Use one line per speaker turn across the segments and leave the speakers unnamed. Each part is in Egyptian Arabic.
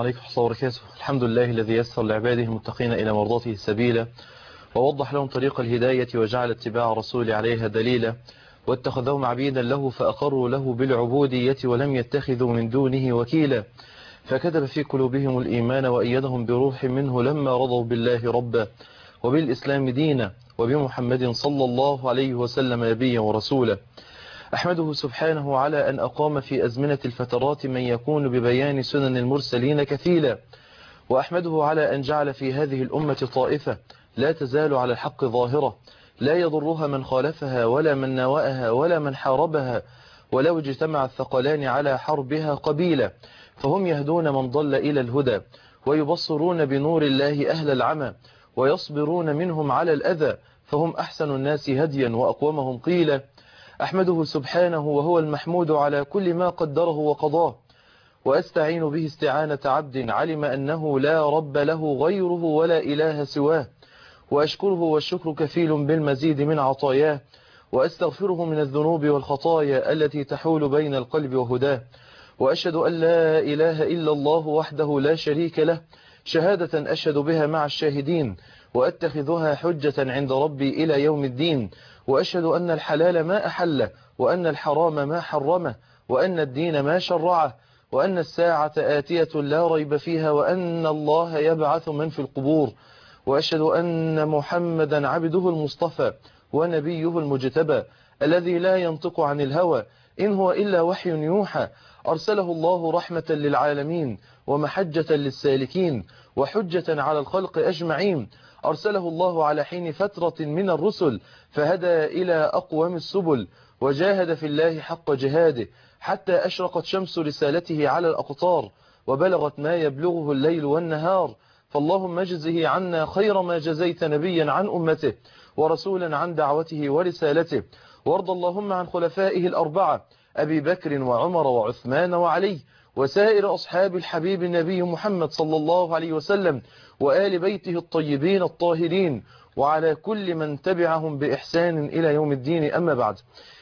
عليكم ورحمة الله وبركاته الحمد لله الذي يسر لعباده المتقين إلى مرضاته سبيلا ووضح لهم طريق الهداية وجعل اتباع رسول عليها دليلا واتخذهم عبيدا له فأقروا له بالعبودية ولم يتخذوا من دونه وكيلا فكتب في قلوبهم الإيمان وأيدهم بروح منه لما رضوا بالله ربا وبالإسلام دينا وبمحمد صلى الله عليه وسلم نبيا ورسولا أحمده سبحانه على أن أقام في أزمنة الفترات من يكون ببيان سنن المرسلين كثيلا وأحمده على أن جعل في هذه الأمة طائفة لا تزال على الحق ظاهرة لا يضرها من خالفها ولا من نواءها ولا من حاربها ولو اجتمع الثقلان على حربها قبيلة فهم يهدون من ضل إلى الهدى ويبصرون بنور الله أهل العمى ويصبرون منهم على الأذى فهم أحسن الناس هديا وأقومهم قيلا أحمده سبحانه وهو المحمود على كل ما قدره وقضاه وأستعين به استعانة عبد علم أنه لا رب له غيره ولا إله سواه وأشكره والشكر كفيل بالمزيد من عطاياه وأستغفره من الذنوب والخطايا التي تحول بين القلب وهداه وأشهد أن لا إله إلا الله وحده لا شريك له شهادة أشهد بها مع الشاهدين وأتخذها حجة عند ربي إلى يوم الدين وأشهد أن الحلال ما أحله وأن الحرام ما حرمه وأن الدين ما شرعه وأن الساعة آتية لا ريب فيها وأن الله يبعث من في القبور وأشهد أن محمدا عبده المصطفى ونبيه المجتبى الذي لا ينطق عن الهوى إن هو إلا وحي يوحى أرسله الله رحمة للعالمين ومحجة للسالكين وحجة على الخلق أجمعين أرسله الله على حين فترة من الرسل فهدى إلى أقوم السبل وجاهد في الله حق جهاده حتى أشرقت شمس رسالته على الأقطار وبلغت ما يبلغه الليل والنهار فاللهم اجزه عنا خير ما جزيت نبيا عن أمته ورسولا عن دعوته ورسالته وارض اللهم عن خلفائه الأربعة أبي بكر وعمر وعثمان وعلي وسائر أصحاب الحبيب النبي محمد صلى الله عليه وسلم وآل بيته الطيبين الطاهرين وعلى كل من تبعهم بإحسان إلى يوم الدين أما بعد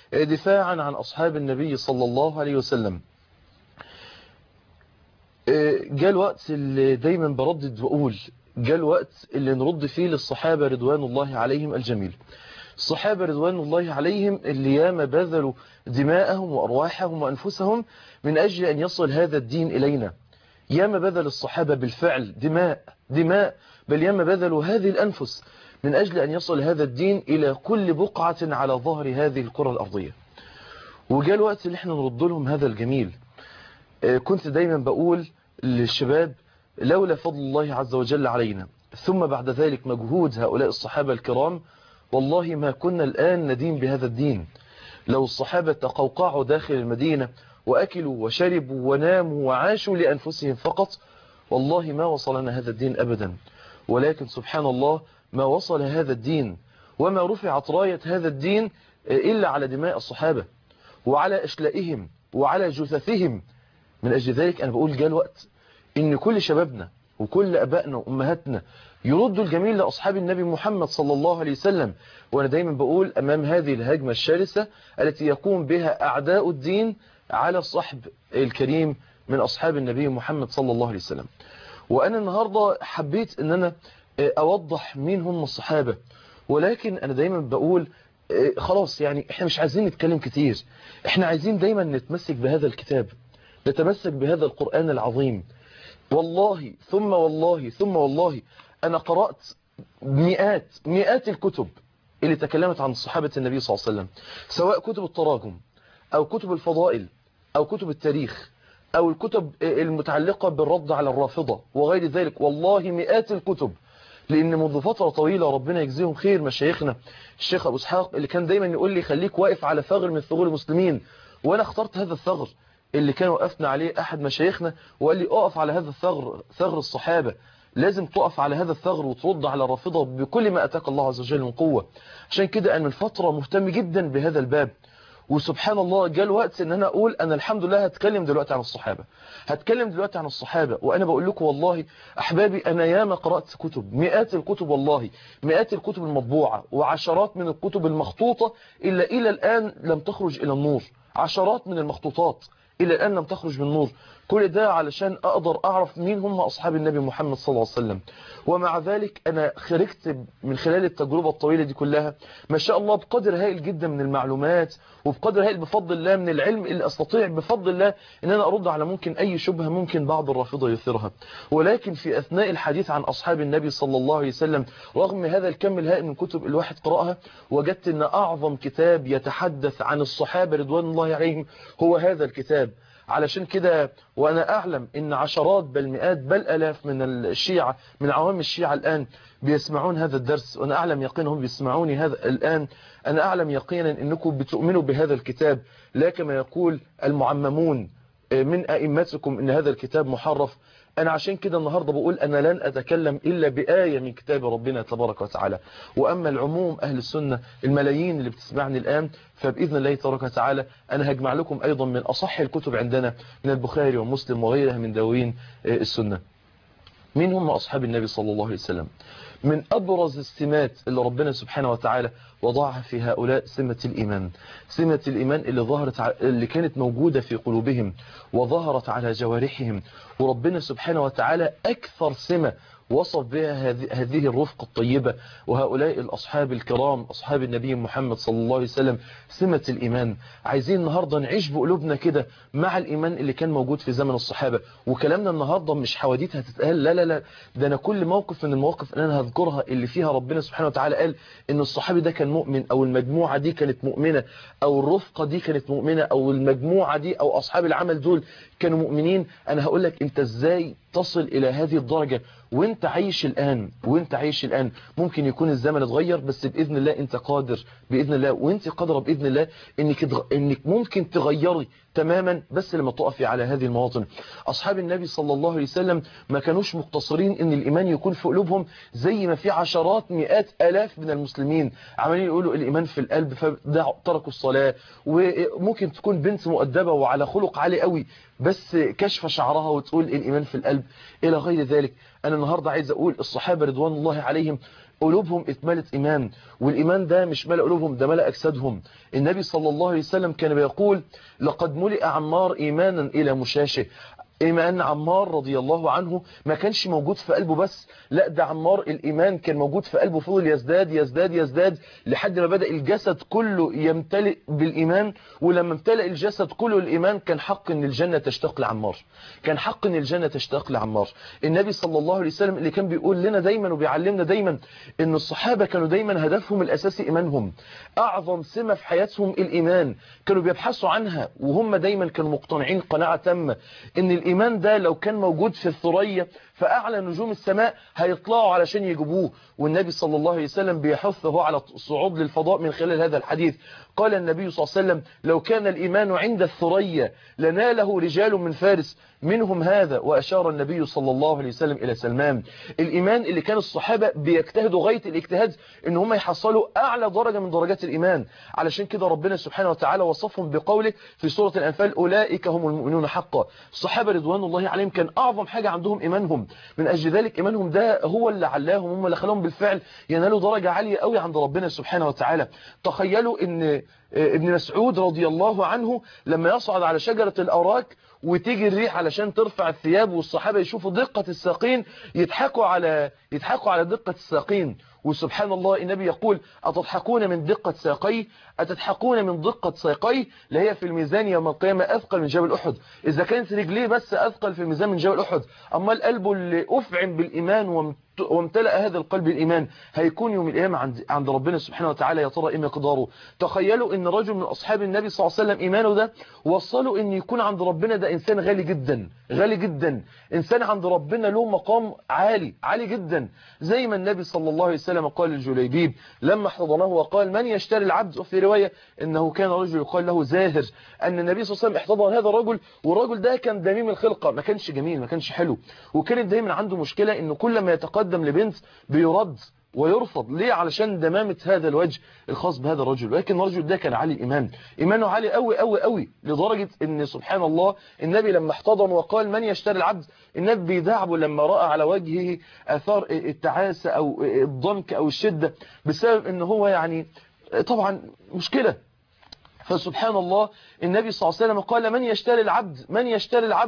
دفاعا عن أصحاب النبي صلى الله عليه وسلم جاء الوقت اللي دايما بردد وأقول جاء الوقت اللي نرد فيه للصحابة رضوان الله عليهم الجميل الصحابة رضوان الله عليهم اللي ياما بذلوا دماءهم وأرواحهم وأنفسهم من أجل أن يصل هذا الدين إلينا ياما بذل الصحابة بالفعل دماء دماء بل ياما بذلوا هذه الأنفس من أجل أن يصل هذا الدين إلى كل بقعة على ظهر هذه الكرة الأرضية وجاء الوقت اللي احنا نرد لهم هذا الجميل كنت دايما بقول للشباب لولا فضل الله عز وجل علينا ثم بعد ذلك مجهود هؤلاء الصحابة الكرام والله ما كنا الآن ندين بهذا الدين لو الصحابة تقوقعوا داخل المدينة وأكلوا وشربوا وناموا وعاشوا لأنفسهم فقط والله ما وصلنا هذا الدين أبدا ولكن سبحان الله ما وصل هذا الدين وما رفعت راية هذا الدين إلا على دماء الصحابة وعلى أشلائهم وعلى جثثهم من أجل ذلك أنا بقول جاء الوقت إن كل شبابنا وكل أبائنا وأمهاتنا يردوا الجميل لأصحاب النبي محمد صلى الله عليه وسلم وأنا دايما بقول أمام هذه الهجمة الشرسة التي يقوم بها أعداء الدين على الصحب الكريم من أصحاب النبي محمد صلى الله عليه وسلم وأنا النهاردة حبيت أن أنا أوضح مين هم الصحابة ولكن أنا دايما بقول خلاص يعني احنا مش عايزين نتكلم كتير احنا عايزين دايما نتمسك بهذا الكتاب نتمسك بهذا القرآن العظيم والله ثم والله ثم والله أنا قرأت مئات مئات الكتب اللي تكلمت عن صحابة النبي صلى الله عليه وسلم سواء كتب التراجم أو كتب الفضائل أو كتب التاريخ أو الكتب المتعلقة بالرد على الرافضة وغير ذلك والله مئات الكتب لأن منذ فترة طويلة ربنا يجزيهم خير مشايخنا الشيخ أبو اسحاق اللي كان دايما يقول لي خليك واقف على ثغر من ثغور المسلمين وأنا اخترت هذا الثغر اللي كان وقفنا عليه أحد مشايخنا وقال لي أقف على هذا الثغر ثغر الصحابة لازم تقف على هذا الثغر وترد على الرافضة بكل ما أتاك الله عز وجل من قوة عشان كده أنا من فترة مهتم جدا بهذا الباب وسبحان الله جاء الوقت ان انا اقول انا الحمد لله هتكلم دلوقتي عن الصحابة هتكلم دلوقتي عن الصحابة وانا بقول لكم والله احبابي انا ياما قرأت كتب مئات الكتب والله مئات الكتب المطبوعة وعشرات من الكتب المخطوطة الا الى الان لم تخرج الى النور عشرات من المخطوطات الى الان لم تخرج من النور كل ده علشان أقدر أعرف مين هم أصحاب النبي محمد صلى الله عليه وسلم ومع ذلك أنا خرجت من خلال التجربة الطويلة دي كلها ما شاء الله بقدر هائل جدا من المعلومات وبقدر هائل بفضل الله من العلم اللي أستطيع بفضل الله أن أنا أرد على ممكن أي شبهة ممكن بعض الرافضة يثيرها ولكن في أثناء الحديث عن أصحاب النبي صلى الله عليه وسلم رغم هذا الكم الهائل من كتب الواحد قرأها وجدت أن أعظم كتاب يتحدث عن الصحابة رضوان الله عليهم هو هذا الكتاب علشان كده وأنا أعلم أن عشرات بل مئات بل ألاف من الشيعة من عوام الشيعة الآن بيسمعون هذا الدرس وأنا أعلم يقينا هم بيسمعوني هذا الآن أنا أعلم يقينا أنكم بتؤمنوا بهذا الكتاب لا كما يقول المعممون من أئمتكم أن هذا الكتاب محرف أنا عشان كده النهاردة بقول أنا لن أتكلم إلا بآية من كتاب ربنا تبارك وتعالى وأما العموم أهل السنة الملايين اللي بتسمعني الآن فبإذن الله تبارك وتعالى أنا هجمع لكم أيضا من أصح الكتب عندنا من البخاري ومسلم وغيرها من دواوين السنة مين هم أصحاب النبي صلى الله عليه وسلم من أبرز السمات اللي ربنا سبحانه وتعالى وضعها في هؤلاء سمة الإيمان سمة الإيمان اللي ظهرت اللي كانت موجودة في قلوبهم وظهرت على جوارحهم وربنا سبحانه وتعالى أكثر سمة وصف بها هذه الرفقة الطيبة وهؤلاء الأصحاب الكرام أصحاب النبي محمد صلى الله عليه وسلم سمة الإيمان عايزين النهاردة نعيش بقلوبنا كده مع الإيمان اللي كان موجود في زمن الصحابة وكلامنا النهاردة مش حواديت هتتقال لا لا لا ده أنا كل موقف من المواقف اللي أنا هذكرها اللي فيها ربنا سبحانه وتعالى قال إن الصحابي ده كان مؤمن أو المجموعة دي كانت مؤمنة أو الرفقة دي كانت مؤمنة أو المجموعة دي أو أصحاب العمل دول كانوا مؤمنين أنا هقول لك أنت إزاي تصل إلى هذه الدرجة وانت عايش الآن وانت عايش الآن ممكن يكون الزمن اتغير بس بإذن الله انت قادر بإذن الله وانت قادرة بإذن الله انك, انك ممكن تغيري تماما بس لما تقفي على هذه المواطن أصحاب النبي صلى الله عليه وسلم ما كانوش مقتصرين ان الإيمان يكون في قلوبهم زي ما في عشرات مئات ألاف من المسلمين عمالين يقولوا الإيمان في القلب فتركوا الصلاة وممكن تكون بنت مؤدبة وعلى خلق عالي قوي بس كشف شعرها وتقول الإيمان في القلب إلى غير ذلك أنا النهاردة عايز أقول الصحابة رضوان الله عليهم قلوبهم اتملت إيمان والإيمان ده مش ملأ قلوبهم ده ملأ أجسادهم النبي صلى الله عليه وسلم كان بيقول لقد ملئ عمار إيمانا إلى مشاشه إيمان عمار رضي الله عنه ما كانش موجود في قلبه بس لا ده عمار الإيمان كان موجود في قلبه فضل يزداد يزداد يزداد لحد ما بدأ الجسد كله يمتلئ بالإيمان ولما امتلئ الجسد كله الإيمان كان حق ان الجنة تشتاق لعمار كان حق ان الجنة تشتاق لعمار النبي صلى الله عليه وسلم اللي كان بيقول لنا دايما وبيعلمنا دايما ان الصحابة كانوا دايما هدفهم الأساسي إيمانهم أعظم سمة في حياتهم الإيمان كانوا بيبحثوا عنها وهم دايما كانوا مقتنعين قناعة تامة ان الإيمان ده لو كان موجود في الثريا فأعلى نجوم السماء هيطلعوا علشان يجيبوه والنبي صلى الله عليه وسلم بيحثه على الصعود للفضاء من خلال هذا الحديث قال النبي صلى الله عليه وسلم لو كان الإيمان عند الثريا لناله رجال من فارس منهم هذا وأشار النبي صلى الله عليه وسلم إلى سلمان الإيمان اللي كان الصحابة بيجتهدوا غاية الاجتهاد إن هم يحصلوا أعلى درجة من درجات الإيمان علشان كده ربنا سبحانه وتعالى وصفهم بقوله في سورة الأنفال أولئك هم المؤمنون حقا الصحابة رضوان الله عليهم كان أعظم حاجة عندهم إيمانهم من أجل ذلك إيمانهم ده هو اللي علاهم هم اللي خلاهم بالفعل ينالوا درجة عالية قوي عند ربنا سبحانه وتعالى تخيلوا إن ابن مسعود رضي الله عنه لما يصعد على شجرة الأوراك وتيجي الريح علشان ترفع الثياب والصحابة يشوفوا دقة الساقين يضحكوا على يضحكوا على دقة الساقين وسبحان الله النبي يقول أتضحكون من دقة ساقي أتضحكون من دقة ساقي لهي في الميزان يوم القيامة أثقل من جبل أحد إذا كانت رجليه بس أثقل في الميزان من جبل أحد أما القلب اللي أفعم بالإيمان وامتلأ هذا القلب الإيمان هيكون يوم القيامة عند عند ربنا سبحانه وتعالى يا ترى إيه مقداره تخيلوا إن رجل من أصحاب النبي صلى الله عليه وسلم إيمانه ده وصلوا إن يكون عند ربنا ده إنسان غالي جدا غالي جدا إنسان عند ربنا له مقام عالي عالي جدا زي ما النبي صلى الله عليه وسلم قال للجليبيب لما احتضنه وقال من يشتري العبد وفي رواية إنه كان رجل يقال له زاهر أن النبي صلى الله عليه وسلم احتضن هذا الرجل والرجل ده كان دميم الخلقة ما كانش جميل ما كانش حلو وكانت دايما عنده مشكلة إنه كل ما يتقدم لبنت بيرد ويرفض ليه علشان دمامة هذا الوجه الخاص بهذا الرجل ولكن الرجل ده كان عالي الإيمان إيمانه عالي قوي قوي قوي لدرجة ان سبحان الله النبي لما احتضن وقال من يشتري العبد النبي بيدعبه لما رأى على وجهه أثار التعاسة أو الضنك أو الشدة بسبب ان هو يعني طبعا مشكلة فسبحان الله النبي صلى الله عليه وسلم قال من يشتري العبد من يشتري العبد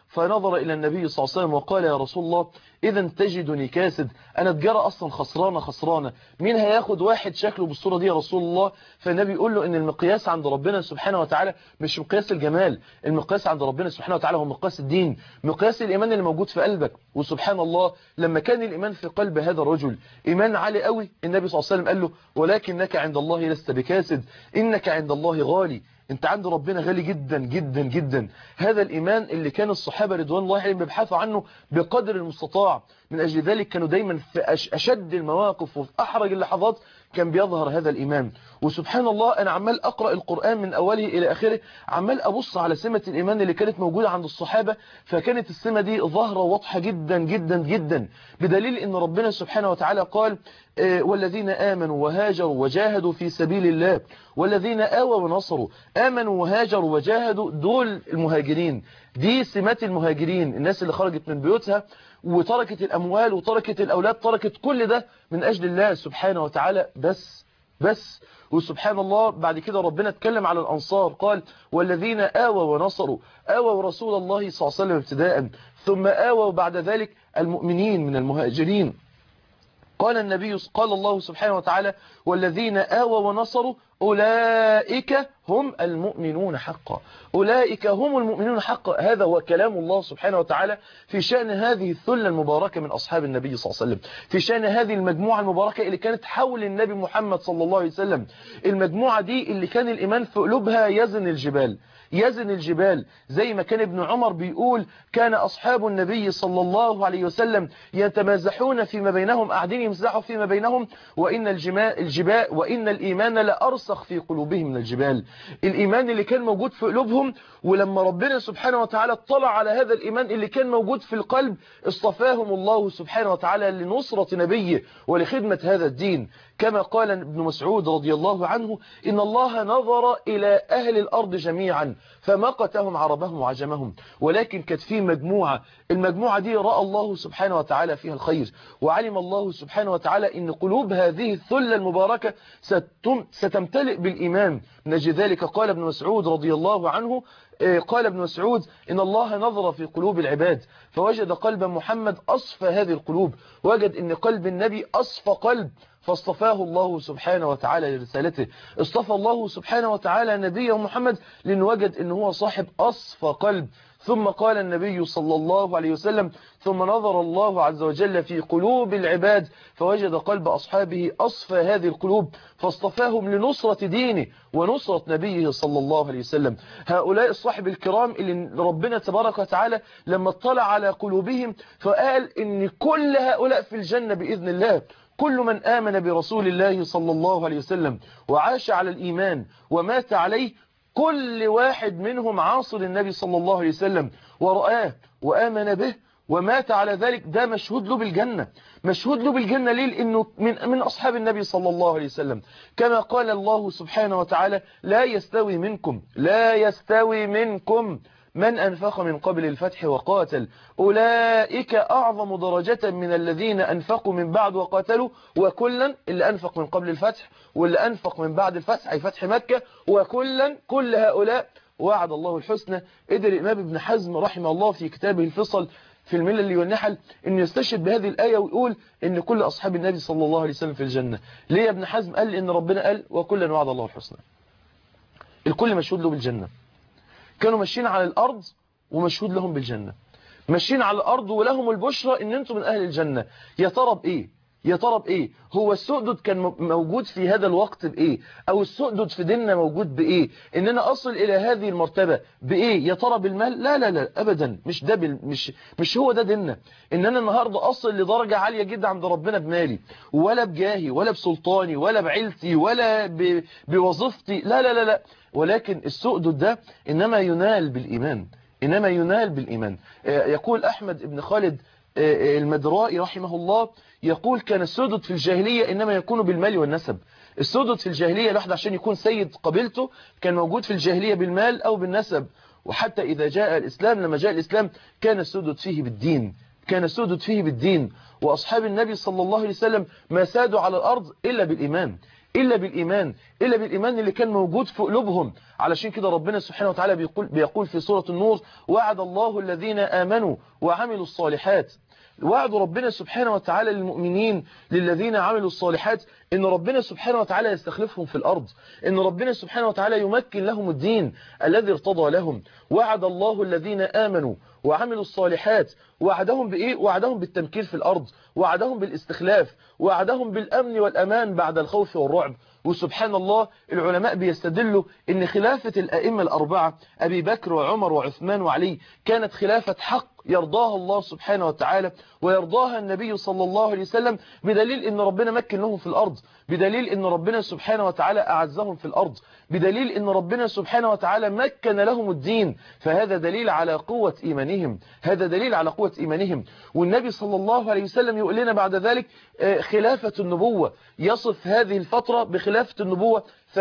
فنظر إلى النبي صلى الله عليه وسلم وقال يا رسول الله إذا تجدني كاسد أنا تجارة أصلا خسرانة خسرانة مين هياخد واحد شكله بالصورة دي يا رسول الله فالنبي يقول له إن المقياس عند ربنا سبحانه وتعالى مش مقياس الجمال المقياس عند ربنا سبحانه وتعالى هو مقياس الدين مقياس الإيمان اللي موجود في قلبك وسبحان الله لما كان الإيمان في قلب هذا الرجل إيمان عالي قوي النبي صلى الله عليه وسلم قال له ولكنك عند الله لست بكاسد إنك عند الله غالي انت عند ربنا غالي جدا جدا جدا هذا الإيمان اللي كان الصحابة رضوان الله عليهم بيبحثوا عنه بقدر المستطاع من أجل ذلك كانوا دايما في أشد المواقف وفي أحرج اللحظات كان بيظهر هذا الإيمان وسبحان الله أنا عمال أقرأ القرآن من أوله إلى آخره عمال أبص على سمة الإيمان اللي كانت موجودة عند الصحابة فكانت السمة دي ظاهرة واضحة جدا جدا جدا بدليل أن ربنا سبحانه وتعالى قال والذين آمنوا وهاجروا وجاهدوا في سبيل الله والذين آووا ونصروا آمنوا وهاجروا وجاهدوا دول المهاجرين دي سمات المهاجرين الناس اللي خرجت من بيوتها وتركت الأموال وتركت الأولاد تركت كل ده من أجل الله سبحانه وتعالى بس بس وسبحان الله بعد كده ربنا اتكلم على الأنصار قال والذين آووا ونصروا آووا رسول الله صلى الله عليه وسلم ابتداء ثم آووا بعد ذلك المؤمنين من المهاجرين قال النبي قال الله سبحانه وتعالى والذين آووا ونصروا أولئك هم المؤمنون حقا أولئك هم المؤمنون حقا هذا هو كلام الله سبحانه وتعالى في شأن هذه الثلة المباركة من أصحاب النبي صلى الله عليه وسلم في شأن هذه المجموعة المباركة اللي كانت حول النبي محمد صلى الله عليه وسلم المجموعة دي اللي كان الإيمان في قلوبها يزن الجبال يزن الجبال زي ما كان ابن عمر بيقول كان أصحاب النبي صلى الله عليه وسلم يتمازحون فيما بينهم قاعدين يمزحوا فيما بينهم وإن الجماء الجباء وإن الإيمان لأرسخ في قلوبهم من الجبال الإيمان اللي كان موجود في قلوبهم ولما ربنا سبحانه وتعالى اطلع على هذا الإيمان اللي كان موجود في القلب اصطفاهم الله سبحانه وتعالى لنصرة نبيه ولخدمة هذا الدين كما قال ابن مسعود رضي الله عنه إن الله نظر إلى أهل الأرض جميعا فمقتهم عربهم وعجمهم ولكن كانت في مجموعة المجموعة دي رأى الله سبحانه وتعالى فيها الخير وعلم الله سبحانه وتعالى إن قلوب هذه الثلة المباركة ستمتلئ بالإيمان من أجل ذلك قال ابن مسعود رضي الله عنه قال ابن مسعود إن الله نظر في قلوب العباد فوجد قلب محمد أصفى هذه القلوب وجد إن قلب النبي أصفى قلب فاصطفاه الله سبحانه وتعالى لرسالته اصطفى الله سبحانه وتعالى نبيه محمد لأنه وجد أنه هو صاحب أصفى قلب ثم قال النبي صلى الله عليه وسلم ثم نظر الله عز وجل في قلوب العباد فوجد قلب أصحابه أصفى هذه القلوب فاصطفاهم لنصرة دينه ونصرة نبيه صلى الله عليه وسلم هؤلاء الصحب الكرام اللي ربنا تبارك وتعالى لما اطلع على قلوبهم فقال إن كل هؤلاء في الجنة بإذن الله كل من آمن برسول الله صلى الله عليه وسلم وعاش على الإيمان ومات عليه كل واحد منهم عاصر النبي صلى الله عليه وسلم ورآه وآمن به ومات على ذلك ده مشهود له بالجنة مشهود له بالجنة ليه لأنه من, من أصحاب النبي صلى الله عليه وسلم كما قال الله سبحانه وتعالى لا يستوي منكم لا يستوي منكم من أنفق من قبل الفتح وقاتل أولئك أعظم درجة من الذين أنفقوا من بعد وقاتلوا وكلا اللي أنفق من قبل الفتح واللي أنفق من بعد الفتح أي فتح مكة وكلا كل هؤلاء وعد الله الحسنى قدر الإمام ابن حزم رحمه الله في كتابه الفصل في الملل والنحل أن يستشهد بهذه الآية ويقول أن كل أصحاب النبي صلى الله عليه وسلم في الجنة ليه يا ابن حزم قال أن ربنا قال وكلا وعد الله الحسنى الكل مشهود له بالجنة كانوا ماشيين على الأرض ومشهود لهم بالجنة ماشيين على الأرض ولهم البشرى ان انتم من أهل الجنة يا ترى بإيه يا ترى بإيه هو السؤدد كان موجود في هذا الوقت بإيه أو السؤدد في ديننا موجود بإيه إن أنا أصل إلى هذه المرتبة بإيه يا ترى بالمال لا لا لا أبدا مش ده بال... مش مش هو ده ديننا إن أنا النهاردة أصل لدرجة عالية جدا عند ربنا بمالي ولا بجاهي ولا بسلطاني ولا بعيلتي ولا ب... بوظيفتي لا لا لا لا ولكن السؤدد ده إنما ينال بالإيمان إنما ينال بالإيمان يقول أحمد بن خالد المدرائي رحمه الله يقول كان السدد في الجاهلية إنما يكون بالمال والنسب السدد في الجاهلية الواحد عشان يكون سيد قبيلته كان موجود في الجاهلية بالمال أو بالنسب وحتى إذا جاء الإسلام لما جاء الإسلام كان السدد فيه بالدين كان السدد فيه بالدين وأصحاب النبي صلى الله عليه وسلم ما سادوا على الأرض إلا بالإيمان إلا بالإيمان إلا بالإيمان اللي كان موجود في قلوبهم علشان كده ربنا سبحانه وتعالى بيقول, بيقول في سورة النور وعد الله الذين آمنوا وعملوا الصالحات وعد ربنا سبحانه وتعالى للمؤمنين للذين عملوا الصالحات ان ربنا سبحانه وتعالى يستخلفهم في الارض ان ربنا سبحانه وتعالى يمكن لهم الدين الذي ارتضى لهم وعد الله الذين آمنوا وعملوا الصالحات وعدهم بإيه؟ وعدهم بالتمكين في الأرض وعدهم بالاستخلاف وعدهم بالأمن والأمان بعد الخوف والرعب وسبحان الله العلماء بيستدلوا ان خلافة الأئمة الأربعة أبي بكر وعمر وعثمان وعلي كانت خلافة حق يرضاها الله سبحانه وتعالى ويرضاها النبي صلى الله عليه وسلم بدليل ان ربنا مكن لهم في الأرض بدليل ان ربنا سبحانه وتعالى أعزهم في الأرض بدليل ان ربنا سبحانه وتعالى مكن لهم الدين فهذا دليل على قوة إيمانهم هذا دليل على قوة إيمانهم والنبي صلى الله عليه وسلم يقول لنا بعد ذلك خلافة النبوة يصف هذه الفترة بخلافة النبوة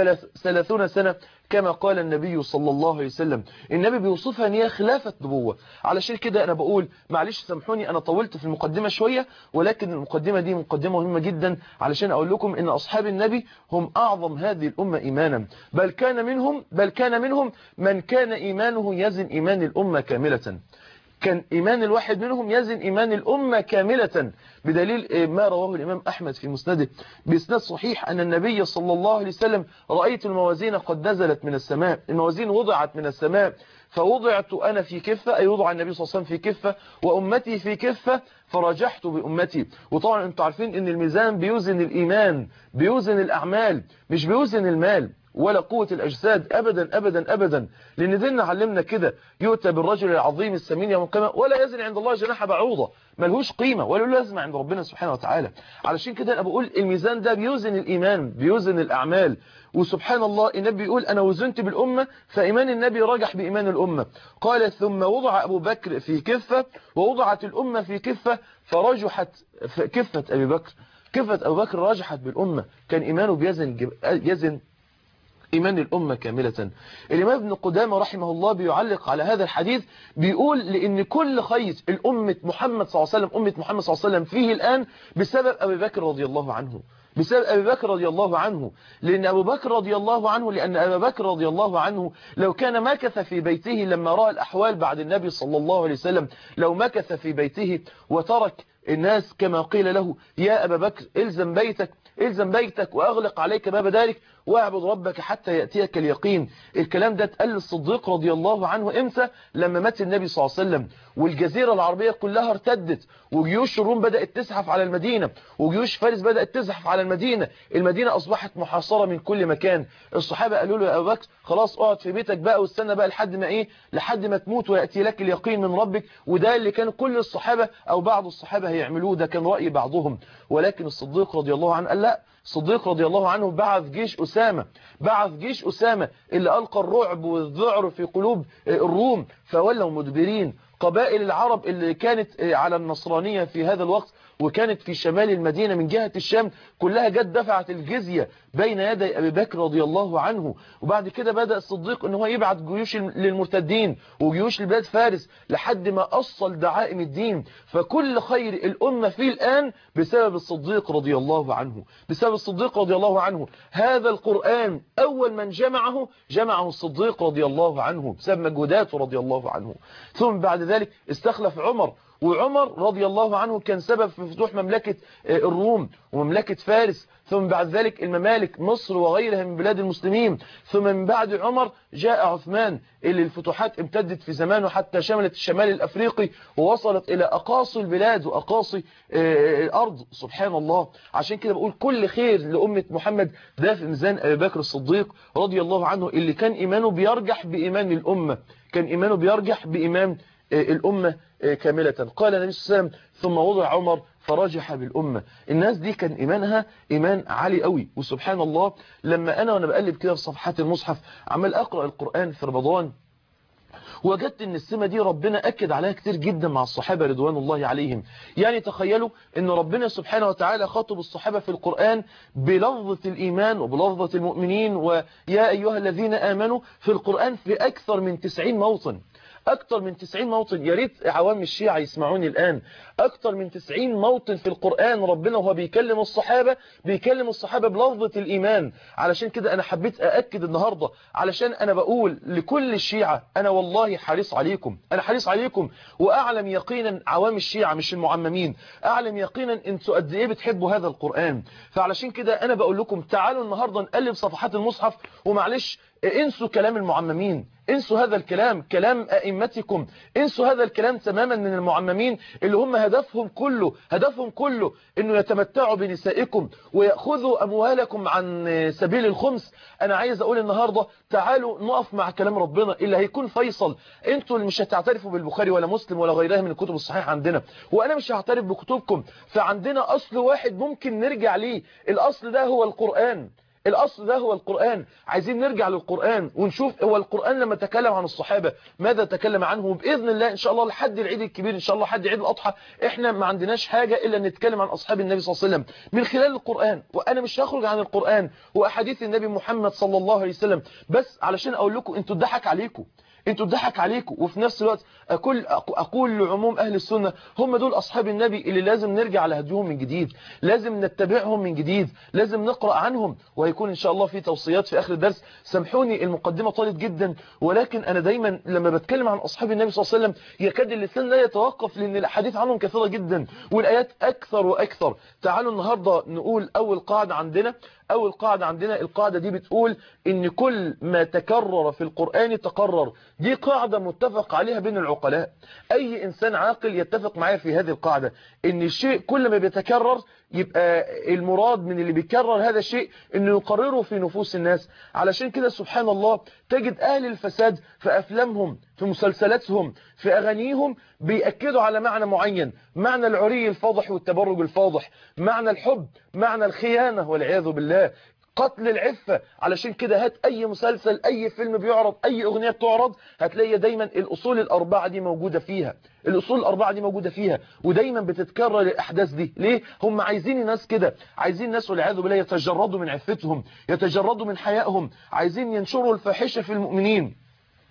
ثلاثون سنة كما قال النبي صلى الله عليه وسلم النبي بيوصفها ان هي خلافة نبوة علشان كده انا بقول معلش سامحوني انا طولت في المقدمة شوية ولكن المقدمة دي مقدمة مهمة جدا علشان اقول لكم ان اصحاب النبي هم اعظم هذه الامة ايمانا بل كان منهم بل كان منهم من كان ايمانه يزن ايمان الامة كاملة كان إيمان الواحد منهم يزن إيمان الأمة كاملة بدليل ما رواه الإمام أحمد في مسنده بإسناد صحيح أن النبي صلى الله عليه وسلم رأيت الموازين قد نزلت من السماء الموازين وضعت من السماء فوضعت أنا في كفة أي وضع النبي صلى الله عليه وسلم في كفة وأمتي في كفة فرجحت بأمتي وطبعا أنتم عارفين أن الميزان بيوزن الإيمان بيوزن الأعمال مش بيوزن المال ولا قوة الأجساد أبدا أبدا أبدا لأن ديننا علمنا كده يؤتى بالرجل العظيم السمين يوم القيامة ولا يزن عند الله جناح بعوضة ملهوش قيمة ولا له لازمة عند ربنا سبحانه وتعالى علشان كده أنا بقول الميزان ده بيوزن الإيمان بيوزن الأعمال وسبحان الله النبي يقول أنا وزنت بالأمة فإيمان النبي رجح بإيمان الأمة قال ثم وضع أبو بكر في كفة ووضعت الأمة في كفة فرجحت كفة أبي بكر كفة أبو بكر رجحت بالأمة كان إيمانه بيزن يزن إيمان الأمة كاملة الإمام ابن قدامة رحمه الله بيعلق على هذا الحديث بيقول لأن كل خير الأمة محمد صلى الله عليه وسلم أمة محمد صلى الله عليه وسلم فيه الآن بسبب أبي بكر رضي الله عنه بسبب أبي بكر رضي الله عنه لأن أبو بكر رضي الله عنه لأن أبا بكر رضي الله عنه لو كان مكث في بيته لما رأى الأحوال بعد النبي صلى الله عليه وسلم لو مكث في بيته وترك الناس كما قيل له يا أبا بكر الزم بيتك الزم بيتك وأغلق عليك باب دارك واعبد ربك حتى يأتيك اليقين الكلام ده اتقال للصديق رضي الله عنه امتى لما مات النبي صلى الله عليه وسلم والجزيرة العربية كلها ارتدت وجيوش الروم بدأت تزحف على المدينة وجيوش فارس بدأت تزحف على المدينة المدينة أصبحت محاصرة من كل مكان الصحابة قالوا له يا أبو بكر خلاص اقعد في بيتك بقى واستنى بقى لحد ما ايه لحد ما تموت ويأتي لك اليقين من ربك وده اللي كان كل الصحابة أو بعض الصحابة هيعملوه ده كان رأي بعضهم ولكن الصديق رضي الله عنه قال لا الصديق رضي الله عنه بعث جيش أسامة بعث جيش أسامة اللي ألقى الرعب والذعر في قلوب الروم فولوا مدبرين قبائل العرب اللي كانت على النصرانية في هذا الوقت وكانت في شمال المدينة من جهة الشام كلها جت دفعت الجزية بين يدي أبي بكر رضي الله عنه وبعد كده بدأ الصديق ان هو يبعت جيوش للمرتدين وجيوش لبلاد فارس لحد ما أصل دعائم الدين فكل خير الأمة فيه الآن بسبب الصديق رضي الله عنه بسبب الصديق رضي الله عنه هذا القرآن أول من جمعه جمعه الصديق رضي الله عنه بسبب مجهوداته رضي الله عنه ثم بعد ذلك استخلف عمر وعمر رضي الله عنه كان سبب في فتوح مملكة الروم ومملكة فارس ثم بعد ذلك الممالك مصر وغيرها من بلاد المسلمين ثم من بعد عمر جاء عثمان اللي الفتوحات امتدت في زمانه حتى شملت الشمال الأفريقي ووصلت إلى أقاصي البلاد وأقاصي الأرض سبحان الله عشان كده بقول كل خير لأمة محمد ده في ميزان أبي بكر الصديق رضي الله عنه اللي كان إيمانه بيرجح بإيمان الأمة كان إيمانه بيرجح بإيمان الأمة كاملة قال النبي صلى الله عليه وسلم ثم وضع عمر فرجح بالأمة الناس دي كان إيمانها إيمان عالي قوي وسبحان الله لما أنا وأنا بقلب كده في صفحات المصحف عمال أقرأ القرآن في رمضان وجدت ان السمة دي ربنا أكد عليها كتير جدا مع الصحابة رضوان الله عليهم يعني تخيلوا ان ربنا سبحانه وتعالى خاطب الصحابة في القرآن بلفظة الإيمان وبلفظة المؤمنين ويا أيها الذين آمنوا في القرآن في أكثر من 90 موطن اكتر من 90 موطن يا ريت عوام الشيعة يسمعوني الان اكتر من 90 موطن في القرآن ربنا وهو بيكلم الصحابة بيكلم الصحابة بلفظة الايمان علشان كده انا حبيت ااكد النهاردة علشان انا بقول لكل الشيعة انا والله حريص عليكم انا حريص عليكم واعلم يقينا عوام الشيعة مش المعممين اعلم يقينا انتوا قد ايه بتحبوا هذا القرآن فعلشان كده انا بقول لكم تعالوا النهاردة نقلب صفحات المصحف ومعلش انسوا كلام المعممين انسوا هذا الكلام كلام ائمتكم انسوا هذا الكلام تماما من المعممين اللي هم هدفهم كله هدفهم كله انه يتمتعوا بنسائكم ويأخذوا اموالكم عن سبيل الخمس انا عايز اقول النهاردة تعالوا نقف مع كلام ربنا اللي هيكون فيصل انتوا اللي مش هتعترفوا بالبخاري ولا مسلم ولا غيرها من الكتب الصحيحة عندنا وانا مش هعترف بكتبكم فعندنا اصل واحد ممكن نرجع ليه الاصل ده هو القرآن الأصل ده هو القرآن عايزين نرجع للقرآن ونشوف هو القرآن لما تكلم عن الصحابة ماذا تكلم عنه وبإذن الله إن شاء الله لحد العيد الكبير إن شاء الله لحد عيد الأضحى إحنا ما عندناش حاجة إلا نتكلم عن أصحاب النبي صلى الله عليه وسلم من خلال القرآن وأنا مش هخرج عن القرآن وأحاديث النبي محمد صلى الله عليه وسلم بس علشان أقول لكم أنتوا اتضحك عليكم انتوا اتضحك عليكم وفي نفس الوقت أقول, أقول لعموم أهل السنة هم دول أصحاب النبي اللي لازم نرجع على هديهم من جديد لازم نتبعهم من جديد لازم نقرأ عنهم وهيكون إن شاء الله في توصيات في آخر الدرس سامحوني المقدمة طالت جدا ولكن أنا دايما لما بتكلم عن أصحاب النبي صلى الله عليه وسلم يكاد اللسان لا يتوقف لأن الأحاديث عنهم كثيرة جدا والآيات أكثر وأكثر تعالوا النهاردة نقول أول قاعدة عندنا أول قاعدة عندنا القاعدة دي بتقول إن كل ما تكرر في القرآن تقرر دي قاعدة متفق عليها بين العقلاء أي إنسان عاقل يتفق معايا في هذه القاعدة إن الشيء كل ما بيتكرر يبقى المراد من اللي بيكرر هذا الشيء انه يقرره في نفوس الناس علشان كده سبحان الله تجد اهل الفساد في افلامهم في مسلسلاتهم في اغانيهم بيأكدوا على معنى معين معنى العري الفاضح والتبرج الفاضح معنى الحب معنى الخيانة والعياذ بالله قتل العفة علشان كده هات اي مسلسل اي فيلم بيعرض اي اغنية بتعرض هتلاقي دايما الاصول الاربعة دي موجودة فيها الاصول الاربعة دي موجودة فيها ودايما بتتكرر الاحداث دي ليه هم عايزين الناس كده عايزين ناس والعياذ بالله يتجردوا من عفتهم يتجردوا من حيائهم عايزين ينشروا الفاحشة في المؤمنين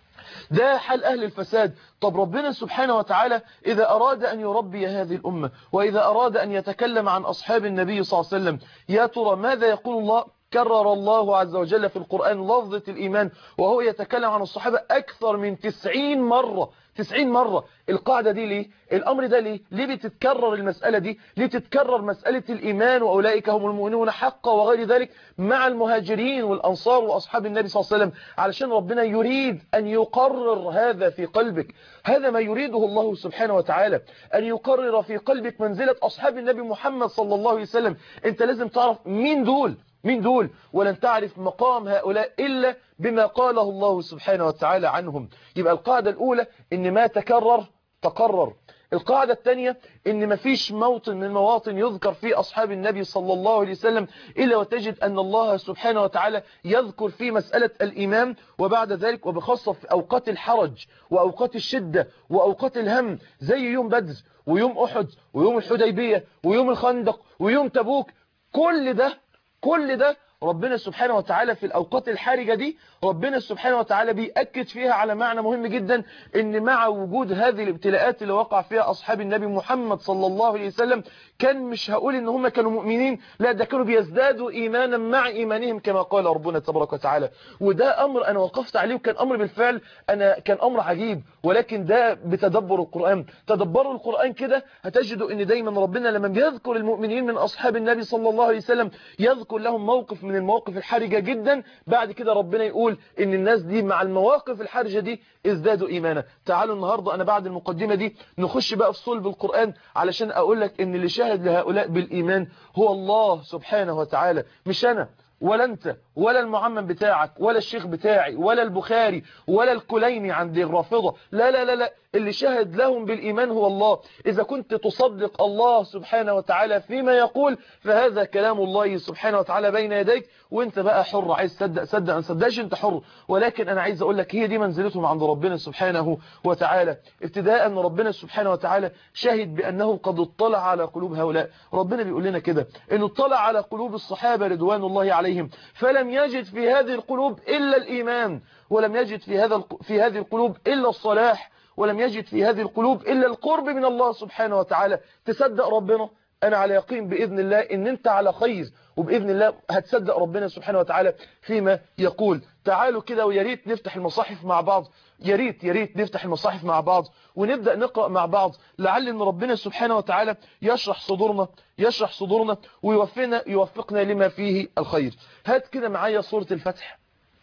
ده حال أهل الفساد طب ربنا سبحانه وتعالى إذا أراد أن يربي هذه الأمة وإذا أراد أن يتكلم عن أصحاب النبي صلى الله عليه وسلم يا ترى ماذا يقول الله كرر الله عز وجل في القرآن لفظة الإيمان وهو يتكلم عن الصحابة أكثر من 90 مرة 90 مرة القاعدة دي ليه الأمر ده ليه ليه بتتكرر المسألة دي ليه تتكرر مسألة الإيمان وأولئك هم المؤمنون حقا وغير ذلك مع المهاجرين والأنصار وأصحاب النبي صلى الله عليه وسلم علشان ربنا يريد أن يقرر هذا في قلبك هذا ما يريده الله سبحانه وتعالى أن يقرر في قلبك منزلة أصحاب النبي محمد صلى الله عليه وسلم أنت لازم تعرف مين دول مين دول ولن تعرف مقام هؤلاء إلا بما قاله الله سبحانه وتعالى عنهم يبقى القاعدة الأولى إن ما تكرر تقرر القاعدة الثانية إن مفيش موطن من مواطن يذكر فيه أصحاب النبي صلى الله عليه وسلم إلا وتجد أن الله سبحانه وتعالى يذكر في مسألة الإمام وبعد ذلك وبخاصة في أوقات الحرج وأوقات الشدة وأوقات الهم زي يوم بدر ويوم أحد ويوم الحديبية ويوم الخندق ويوم تبوك كل ده كل ده ربنا سبحانه وتعالى في الأوقات الحرجة دي ربنا سبحانه وتعالى بيأكد فيها على معنى مهم جدا ان مع وجود هذه الابتلاءات اللي وقع فيها أصحاب النبي محمد صلى الله عليه وسلم كان مش هقول ان هم كانوا مؤمنين لا ده كانوا بيزدادوا إيمانا مع إيمانهم كما قال ربنا تبارك وتعالى وده أمر أنا وقفت عليه وكان أمر بالفعل أنا كان أمر عجيب ولكن ده بتدبر القرآن تدبروا القرآن كده هتجدوا ان دايما ربنا لما بيذكر المؤمنين من أصحاب النبي صلى الله عليه وسلم يذكر لهم موقف من المواقف الحرجة جدا بعد كده ربنا يقول ان الناس دي مع المواقف الحرجة دي ازدادوا ايمانا تعالوا النهاردة انا بعد المقدمة دي نخش بقى في صلب القرآن علشان اقول لك ان اللي شاهد لهؤلاء بالايمان هو الله سبحانه وتعالى مش انا ولا انت ولا المعمم بتاعك ولا الشيخ بتاعي ولا البخاري ولا الكليني عند الرافضة لا لا لا لا اللي شهد لهم بالإيمان هو الله إذا كنت تصدق الله سبحانه وتعالى فيما يقول فهذا كلام الله سبحانه وتعالى بين يديك وانت بقى حر عايز تصدق صدق ان صدقش انت حر ولكن انا عايز اقول لك هي دي منزلتهم عند ربنا سبحانه وتعالى ابتداء ان ربنا سبحانه وتعالى شهد بانه قد اطلع على قلوب هؤلاء ربنا بيقول لنا كده انه اطلع على قلوب الصحابة رضوان الله عليهم فلم يجد في هذه القلوب الا الايمان ولم يجد في هذا في هذه القلوب الا الصلاح ولم يجد في هذه القلوب إلا القرب من الله سبحانه وتعالى تصدق ربنا أنا على يقين بإذن الله إن أنت على خير وبإذن الله هتصدق ربنا سبحانه وتعالى فيما يقول تعالوا كده ويا ريت نفتح المصاحف مع بعض يا ريت يا ريت نفتح المصاحف مع بعض ونبدأ نقرأ مع بعض لعل ان ربنا سبحانه وتعالى يشرح صدورنا يشرح صدورنا ويوفقنا يوفقنا لما فيه الخير هات كده معايا سورة الفتح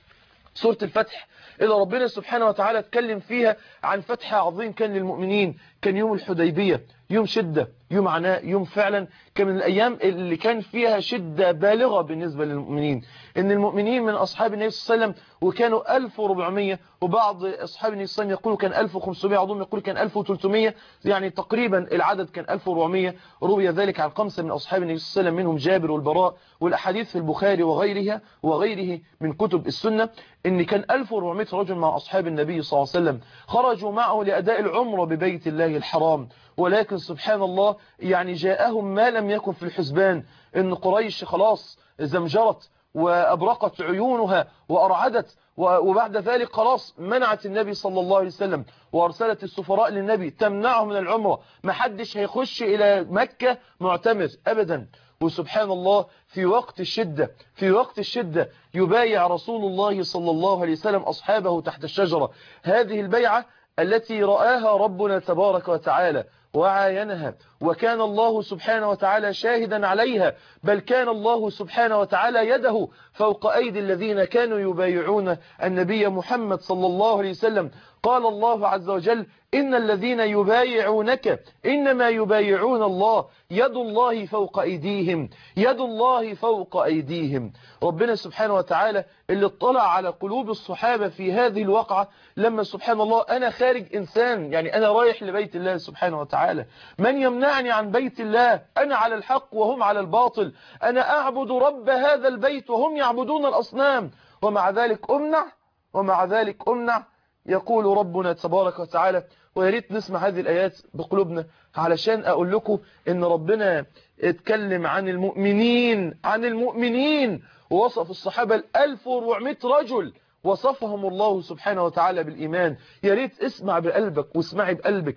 سورة الفتح إذا ربنا سبحانه وتعالى اتكلم فيها عن فتح عظيم كان للمؤمنين كان يوم الحديبية يوم شدة يوم عناء يوم فعلا كان من الأيام اللي كان فيها شدة بالغة بالنسبة للمؤمنين إن المؤمنين من أصحاب النبي صلى الله عليه وسلم وكانوا 1400 وبعض أصحاب النبي صلى الله عليه وسلم يقولوا كان 1500 بعضهم يقول كان 1300 يعني تقريبا العدد كان 1400 روي ذلك عن خمسة من أصحاب النبي صلى الله عليه وسلم منهم جابر والبراء والأحاديث في البخاري وغيرها وغيره من كتب السنة إن كان 1400 رجل مع أصحاب النبي صلى الله عليه وسلم خرجوا معه لأداء العمرة ببيت الله الحرام ولكن سبحان الله يعني جاءهم ما لم يكن في الحسبان ان قريش خلاص زمجرت وأبرقت عيونها وأرعدت وبعد ذلك خلاص منعت النبي صلى الله عليه وسلم وأرسلت السفراء للنبي تمنعه من العمرة ما حدش هيخش إلى مكة معتمر أبدا وسبحان الله في وقت الشدة في وقت الشدة يبايع رسول الله صلى الله عليه وسلم أصحابه تحت الشجرة هذه البيعة التي رآها ربنا تبارك وتعالى وعاينها وكان الله سبحانه وتعالى شاهدا عليها بل كان الله سبحانه وتعالى يده فوق أيدي الذين كانوا يبايعون النبي محمد صلى الله عليه وسلم قال الله عز وجل إن الذين يبايعونك إنما يبايعون الله يد الله فوق أيديهم يد الله فوق أيديهم ربنا سبحانه وتعالى اللي اطلع على قلوب الصحابة في هذه الوقعة لما سبحان الله أنا خارج إنسان يعني أنا رايح لبيت الله سبحانه وتعالى من يمنعني عن بيت الله أنا على الحق وهم على الباطل أنا أعبد رب هذا البيت وهم يعبدون الأصنام ومع ذلك أمنع ومع ذلك أمنع يقول ربنا تبارك وتعالى وياريت نسمع هذه الآيات بقلوبنا علشان أقول لكم إن ربنا اتكلم عن المؤمنين عن المؤمنين ووصف الصحابة الألف وربعمائة رجل وصفهم الله سبحانه وتعالى بالإيمان ياريت اسمع بقلبك واسمعي بقلبك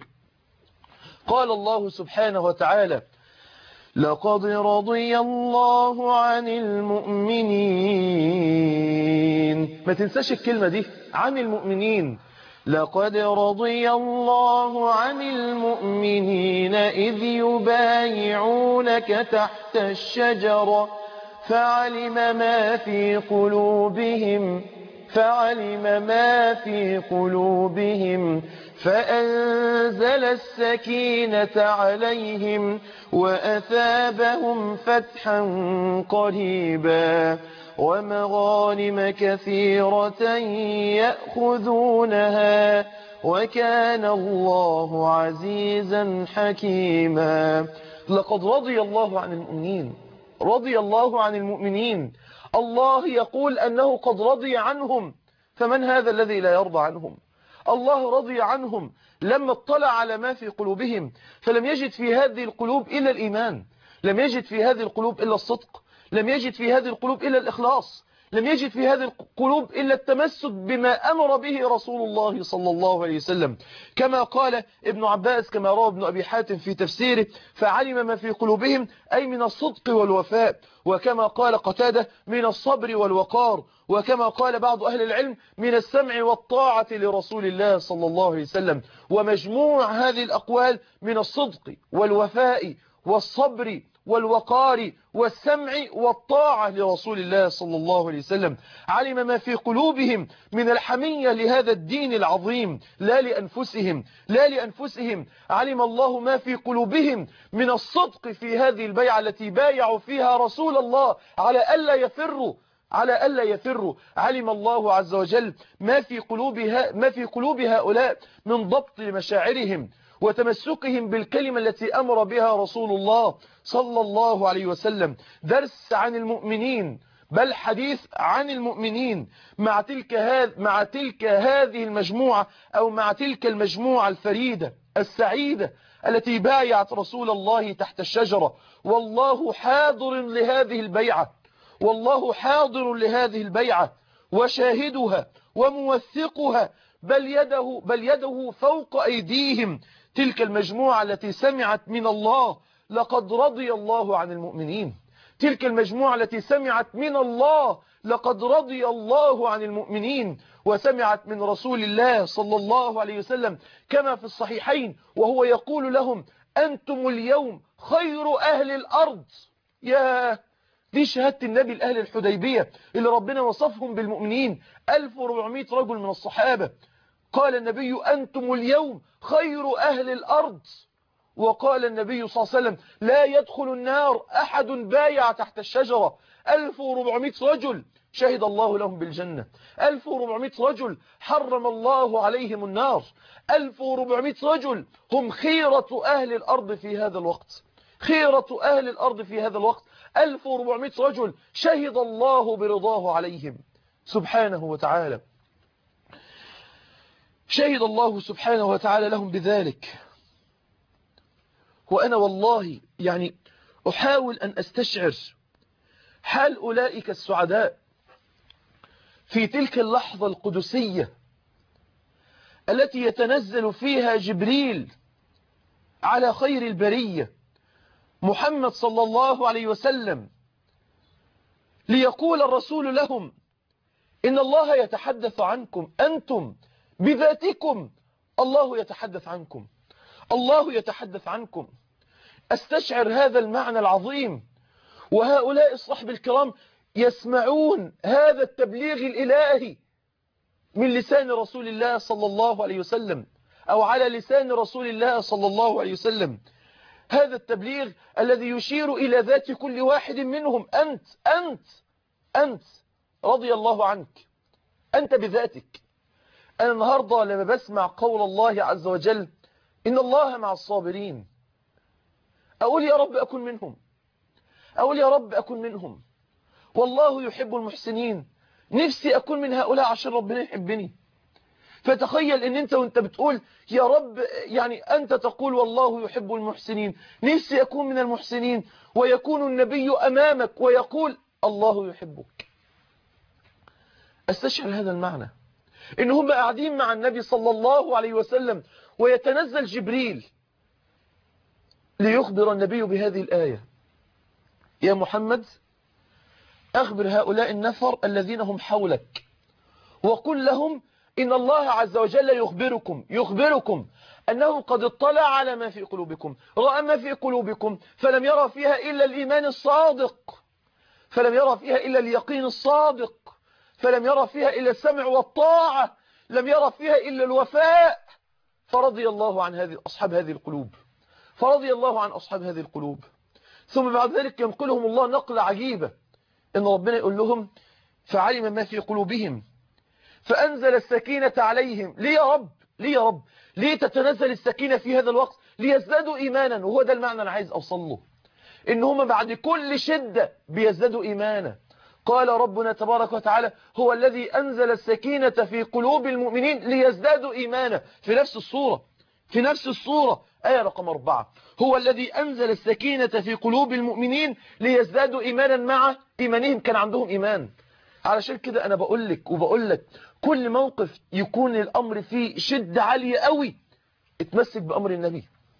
قال الله سبحانه وتعالى لقد رضي الله عن المؤمنين ما تنساش الكلمة دي عن المؤمنين لقد رضي الله عن المؤمنين إذ يبايعونك تحت الشجرة فعلم ما في قلوبهم فعلم ما في قلوبهم فأنزل السكينة عليهم وأثابهم فتحا قريبا ومغانم كثيرة يأخذونها وكان الله عزيزا حكيما لقد رضي الله عن المؤمنين رضي الله عن المؤمنين الله يقول أنه قد رضي عنهم فمن هذا الذي لا يرضى عنهم الله رضي عنهم لما اطلع على ما في قلوبهم فلم يجد في هذه القلوب إلا الإيمان لم يجد في هذه القلوب إلا الصدق لم يجد في هذه القلوب إلا الإخلاص لم يجد في هذه القلوب إلا التمسك بما أمر به رسول الله صلى الله عليه وسلم كما قال ابن عباس كما روى ابن أبي حاتم في تفسيره فعلم ما في قلوبهم أي من الصدق والوفاء وكما قال قتادة من الصبر والوقار وكما قال بعض أهل العلم من السمع والطاعة لرسول الله صلى الله عليه وسلم ومجموع هذه الأقوال من الصدق والوفاء والصبر والوقار والسمع والطاعة لرسول الله صلى الله عليه وسلم علم ما في قلوبهم من الحمية لهذا الدين العظيم لا لأنفسهم لا لأنفسهم علم الله ما في قلوبهم من الصدق في هذه البيعة التي بايعوا فيها رسول الله على ألا يفروا على ألا يفروا علم الله عز وجل ما في قلوبها ما في قلوب هؤلاء من ضبط مشاعرهم وتمسكهم بالكلمة التي أمر بها رسول الله صلى الله عليه وسلم درس عن المؤمنين بل حديث عن المؤمنين مع تلك هذ مع تلك هذه المجموعة أو مع تلك المجموعة الفريدة السعيدة التي بايعت رسول الله تحت الشجرة والله حاضر لهذه البيعة والله حاضر لهذه البيعة وشاهدها وموثقها بل يده, بل يده فوق أيديهم تلك المجموعة التي سمعت من الله لقد رضي الله عن المؤمنين تلك المجموعة التي سمعت من الله لقد رضي الله عن المؤمنين وسمعت من رسول الله صلى الله عليه وسلم كما في الصحيحين وهو يقول لهم أنتم اليوم خير أهل الأرض يا دي شهادة النبي الأهل الحديبية اللي ربنا وصفهم بالمؤمنين 1400 رجل من الصحابة قال النبي أنتم اليوم خير أهل الأرض وقال النبي صلى الله عليه وسلم لا يدخل النار أحد بايع تحت الشجرة 1400 رجل شهد الله لهم بالجنة 1400 رجل حرم الله عليهم النار 1400 رجل هم خيرة أهل الأرض في هذا الوقت خيرة أهل الأرض في هذا الوقت 1400 رجل شهد الله برضاه عليهم سبحانه وتعالى شهد الله سبحانه وتعالى لهم بذلك وأنا والله يعني أحاول أن أستشعر حال أولئك السعداء في تلك اللحظة القدسية التي يتنزل فيها جبريل على خير البرية محمد صلى الله عليه وسلم ليقول الرسول لهم إن الله يتحدث عنكم أنتم بذاتكم الله يتحدث عنكم الله يتحدث عنكم استشعر هذا المعنى العظيم وهؤلاء الصحب الكرام يسمعون هذا التبليغ الإلهي من لسان رسول الله صلى الله عليه وسلم أو على لسان رسول الله صلى الله عليه وسلم هذا التبليغ الذي يشير إلى ذات كل واحد منهم أنت أنت أنت رضي الله عنك أنت بذاتك أنا النهاردة لما بسمع قول الله عز وجل إن الله مع الصابرين أقول يا رب أكون منهم أقول يا رب أكون منهم والله يحب المحسنين نفسي أكون من هؤلاء عشان ربنا يحبني فتخيل ان انت وانت بتقول يا رب يعني انت تقول والله يحب المحسنين نفسي اكون من المحسنين ويكون النبي امامك ويقول الله يحبك استشعر هذا المعنى ان هم قاعدين مع النبي صلى الله عليه وسلم ويتنزل جبريل ليخبر النبي بهذه الآية يا محمد أخبر هؤلاء النفر الذين هم حولك وقل لهم إن الله عز وجل يخبركم يخبركم أنه قد اطلع على ما في قلوبكم رأى ما في قلوبكم فلم يرى فيها إلا الإيمان الصادق فلم يرى فيها إلا اليقين الصادق فلم يرى فيها إلا السمع والطاعة لم يرى فيها إلا الوفاء فرضي الله عن هذه أصحاب هذه القلوب فرضي الله عن أصحاب هذه القلوب ثم بعد ذلك ينقلهم الله نقلة عجيبة إن ربنا يقول لهم فعلم ما في قلوبهم فأنزل السكينة عليهم ليه يا رب ليه يا رب ليه تتنزل السكينة في هذا الوقت ليزدادوا إيمانا وهو ده المعنى أنا عايز أوصل له إن هم بعد كل شدة بيزدادوا إيمانا قال ربنا تبارك وتعالى هو الذي أنزل السكينة في قلوب المؤمنين ليزدادوا إيمانا في نفس الصورة في نفس الصورة آية رقم أربعة هو الذي أنزل السكينة في قلوب المؤمنين ليزدادوا إيمانا مع إيمانهم كان عندهم إيمان علشان كده أنا بقول لك وبقول لك كل موقف يكون الأمر فيه شدة عالية قوي اتمسك بأمر النبي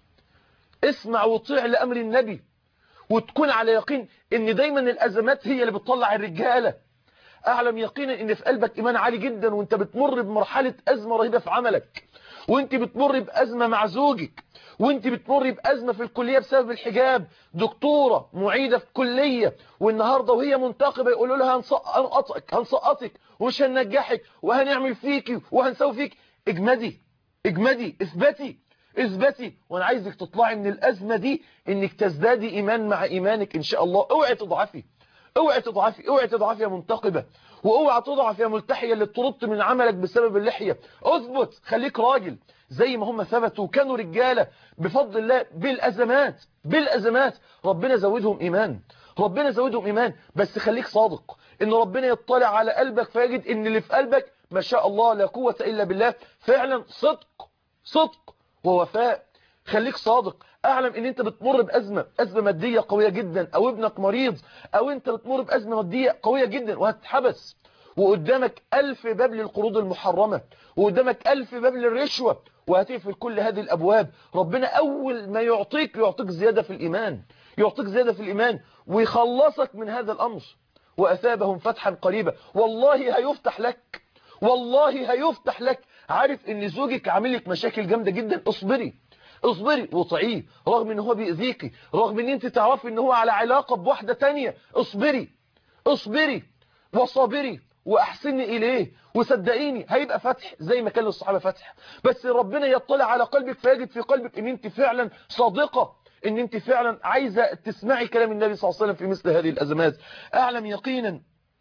اسمع وطيع لأمر النبي وتكون على يقين ان دايما الأزمات هي اللي بتطلع الرجالة أعلم يقينا ان في قلبك إيمان عالي جدا وانت بتمر بمرحلة أزمة رهيبة في عملك وانت بتمر بأزمة مع زوجك وانت بتمر بأزمة في الكلية بسبب الحجاب دكتورة معيدة في كلية والنهاردة وهي منتقبة يقولوا لها هنسقطك هنسقطك ومش هننجحك وهنعمل فيكي وهنسوي فيك اجمدي اجمدي اثبتي اثبتي وانا عايزك تطلعي من الأزمة دي انك تزدادي ايمان مع ايمانك ان شاء الله اوعي تضعفي اوعي تضعفي اوعي تضعفي يا منتقبة واوعى تضعف يا ملتحية اللي ترط من عملك بسبب اللحية اثبت خليك راجل زي ما هم ثبتوا وكانوا رجالة بفضل الله بالأزمات بالأزمات ربنا زودهم إيمان ربنا زودهم إيمان بس خليك صادق إن ربنا يطلع على قلبك فيجد إن اللي في قلبك ما شاء الله لا قوة إلا بالله فعلا صدق صدق ووفاء خليك صادق اعلم ان انت بتمر بأزمة أزمة مادية قوية جدا او ابنك مريض او انت بتمر بأزمة مادية قوية جدا وهتتحبس
وقدامك ألف باب للقروض المحرمة وقدامك ألف باب للرشوة وهتقفل كل هذه الأبواب ربنا أول ما يعطيك يعطيك زيادة في الإيمان يعطيك زيادة في الإيمان ويخلصك من هذا الأمر وأثابهم فتحا قريبا والله هيفتح لك والله هيفتح لك عارف ان زوجك عامل لك مشاكل جامدة جدا اصبري اصبري وطعيه رغم ان هو بيأذيكي رغم ان انت تعرفي ان هو على علاقة بواحدة تانية اصبري اصبري وصابري واحسني اليه وصدقيني هيبقى فتح زي ما كان للصحابة فتح بس ربنا يطلع على قلبك فيجد في قلبك ان انت فعلا صادقة ان انت فعلا عايزة تسمعي كلام النبي صلى الله عليه وسلم في مثل هذه الازمات اعلم يقينا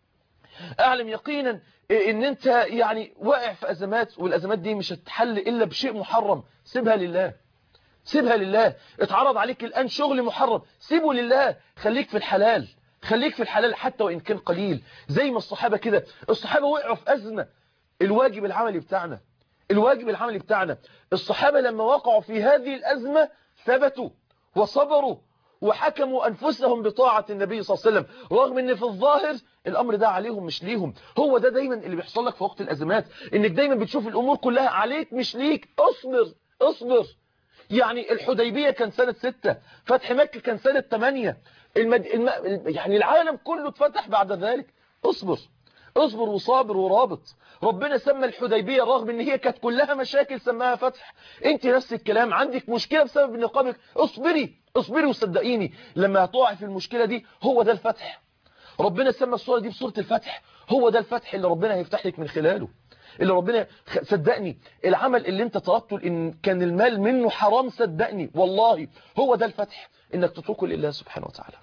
اعلم يقينا ان انت يعني واقع في ازمات والازمات دي مش هتتحل الا بشيء محرم سيبها لله سيبها لله اتعرض عليك الان شغل محرم سيبه لله خليك في الحلال خليك في الحلال حتى وان كان قليل زي ما الصحابة كده الصحابة وقعوا في ازمة الواجب العملي بتاعنا الواجب العملي بتاعنا الصحابة لما وقعوا في هذه الازمة ثبتوا وصبروا وحكموا أنفسهم بطاعة النبي صلى الله عليه وسلم رغم ان في الظاهر الأمر ده عليهم مش ليهم هو ده دايما اللي بيحصل لك في وقت الأزمات انك دايما بتشوف الأمور كلها عليك مش ليك اصبر اصبر يعني الحديبية كان سنة ستة فتح مكة كان سنة تمانية المد... الم... يعني العالم كله اتفتح بعد ذلك اصبر اصبر وصابر ورابط ربنا سمى الحديبية رغم ان هي كانت كلها مشاكل سماها فتح انت نفس الكلام عندك مشكلة بسبب نقابك اصبري اصبري وصدقيني لما هتقعي في المشكلة دي هو ده الفتح ربنا سمى الصورة دي بصورة الفتح هو ده الفتح اللي ربنا هيفتح لك من خلاله اللي ربنا صدقني العمل اللي انت طلبته ان كان المال منه حرام صدقني والله هو ده الفتح انك تتركه لله سبحانه وتعالى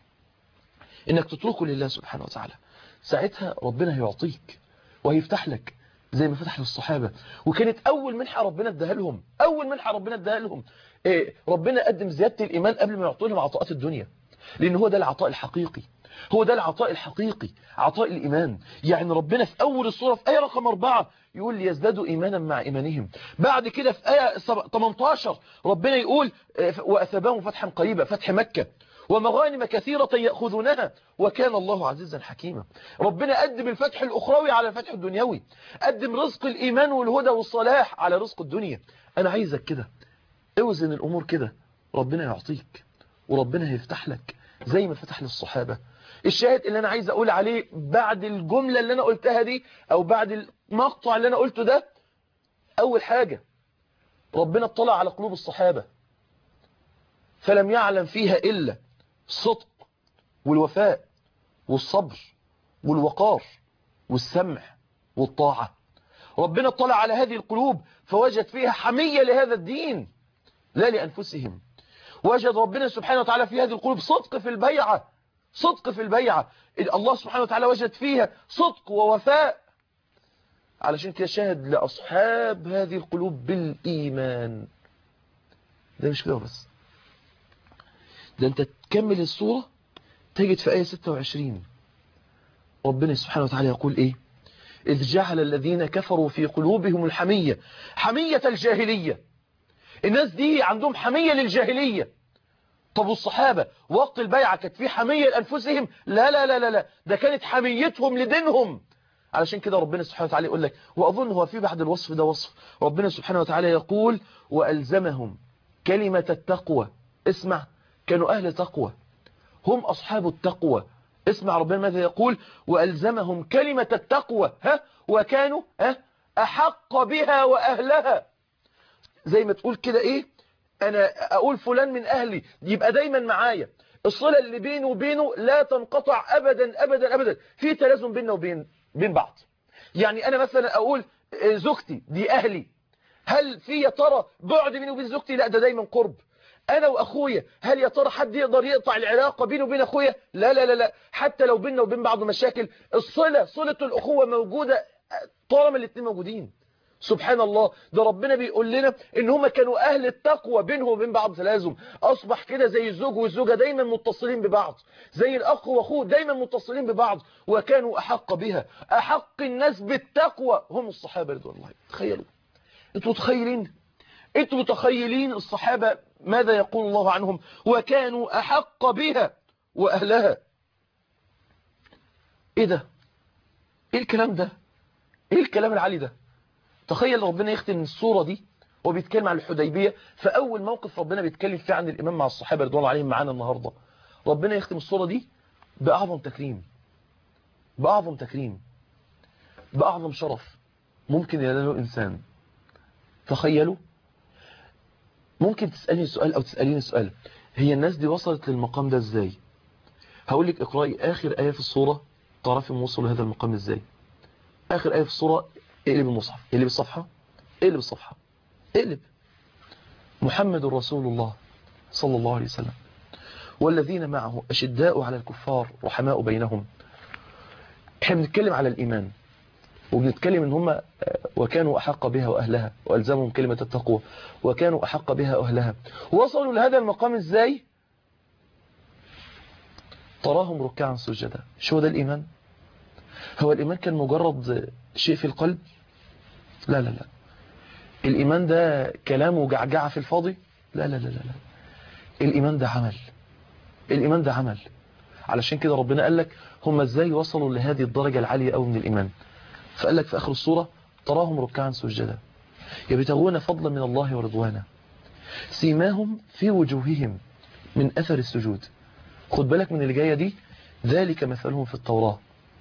انك تتركه لله سبحانه وتعالى ساعتها ربنا هيعطيك وهيفتح لك زي ما فتح للصحابة وكانت أول منحة ربنا اداها لهم أول منحة ربنا اداها لهم إيه ربنا قدم زيادة الإيمان قبل ما يعطوا لهم عطاءات الدنيا لأن هو ده العطاء الحقيقي هو ده العطاء الحقيقي عطاء الإيمان يعني ربنا في أول الصورة في آية رقم أربعة يقول ليزدادوا إيمانا مع إيمانهم بعد كده في آية 18 ربنا يقول وأثبهم فتحا قريبا فتح مكة ومغانم كثيرة يأخذونها وكان الله عزيزا حكيما ربنا قدم الفتح الأخروي على الفتح الدنيوي قدم رزق الإيمان والهدى والصلاح على رزق الدنيا أنا عايزك كده اوزن الأمور كده ربنا يعطيك وربنا هيفتح لك زي ما فتح للصحابة الشاهد اللي أنا عايز أقول عليه بعد الجملة اللي أنا قلتها دي أو بعد المقطع اللي أنا قلته ده أول حاجة ربنا اطلع على قلوب الصحابة فلم يعلم فيها إلا الصدق والوفاء والصبر والوقار والسمع والطاعة ربنا اطلع على هذه القلوب فوجد فيها حمية لهذا الدين لا لأنفسهم وجد ربنا سبحانه وتعالى في هذه القلوب صدق في البيعة صدق في البيعة الله سبحانه وتعالى وجد فيها صدق ووفاء علشان كده شاهد لأصحاب هذه القلوب بالإيمان ده مش كده بس ده انت تكمل الصورة تجد في آية 26 ربنا سبحانه وتعالى يقول ايه إذ جعل الذين كفروا في قلوبهم الحمية حمية الجاهلية الناس دي عندهم حمية للجاهلية طب والصحابة وقت البيعة كانت في حمية لأنفسهم لا لا لا لا لا ده كانت حميتهم لدينهم علشان كده ربنا سبحانه وتعالى يقول لك وأظن هو في بعد الوصف ده وصف ربنا سبحانه وتعالى يقول وألزمهم كلمة التقوى اسمع كانوا أهل تقوى هم أصحاب التقوى اسمع ربنا ماذا يقول وألزمهم كلمة التقوى ها وكانوا ها أحق بها وأهلها زي ما تقول كده إيه أنا أقول فلان من أهلي يبقى دايما معايا الصلة اللي بينه وبينه لا تنقطع أبدا أبدا أبدا في تلازم بيننا وبين بين بعض يعني أنا مثلا أقول زوجتي دي أهلي هل في يا ترى بعد بيني وبين زوجتي لا ده دايما قرب انا واخويا هل يا ترى حد يقدر يقطع العلاقه بيني وبين اخويا لا لا لا لا حتى لو بيننا وبين بعض مشاكل الصله صله الاخوه موجوده طالما الاثنين موجودين سبحان الله ده ربنا بيقول لنا ان هم كانوا اهل التقوى بينهم وبين بعض تلازم اصبح كده زي الزوج والزوجه دايما متصلين ببعض زي الاخ واخوه دايما متصلين ببعض وكانوا احق بها احق الناس بالتقوى هم الصحابه رضوان الله تخيلوا انتوا متخيلين انتوا متخيلين الصحابة ماذا يقول الله عنهم وكانوا أحق بها وأهلها ايه ده ايه الكلام ده ايه الكلام العالي ده تخيل ربنا يختم الصورة دي وهو بيتكلم عن الحديبية فأول موقف ربنا بيتكلم فيه عن الإمام مع الصحابة رضوان الله عليهم معانا النهاردة ربنا يختم الصورة دي بأعظم تكريم بأعظم تكريم بأعظم شرف ممكن يناله إنسان تخيلوا ممكن تسألني سؤال أو تسأليني سؤال هي الناس دي وصلت للمقام ده إزاي هقول لك اقرأي آخر آية في الصورة تعرفي وصلوا لهذا المقام إزاي آخر آية في الصورة اقلب المصحف اقلب الصفحة اقلب الصفحة اقلب محمد رسول الله صلى الله عليه وسلم والذين معه أشداء على الكفار رحماء بينهم احنا بنتكلم على الإيمان وبنتكلم ان هم وكانوا أحق بها وأهلها وألزمهم كلمة التقوى وكانوا أحق بها وأهلها وصلوا لهذا المقام ازاي تراهم ركعا سجدا شو ده الإيمان هو الإيمان كان مجرد شيء في القلب لا لا لا الإيمان ده كلام وجعجعة في الفاضي لا لا لا لا, لا. الإيمان ده عمل الإيمان ده عمل علشان كده ربنا قال لك هم ازاي وصلوا لهذه الدرجة العالية أو من الإيمان فقال لك في آخر الصورة تراهم ركعا سجدا يبتغون فضلا من الله ورضوانا سيماهم في وجوههم من أثر السجود خد بالك من اللي جاية دي ذلك مثلهم في التوراة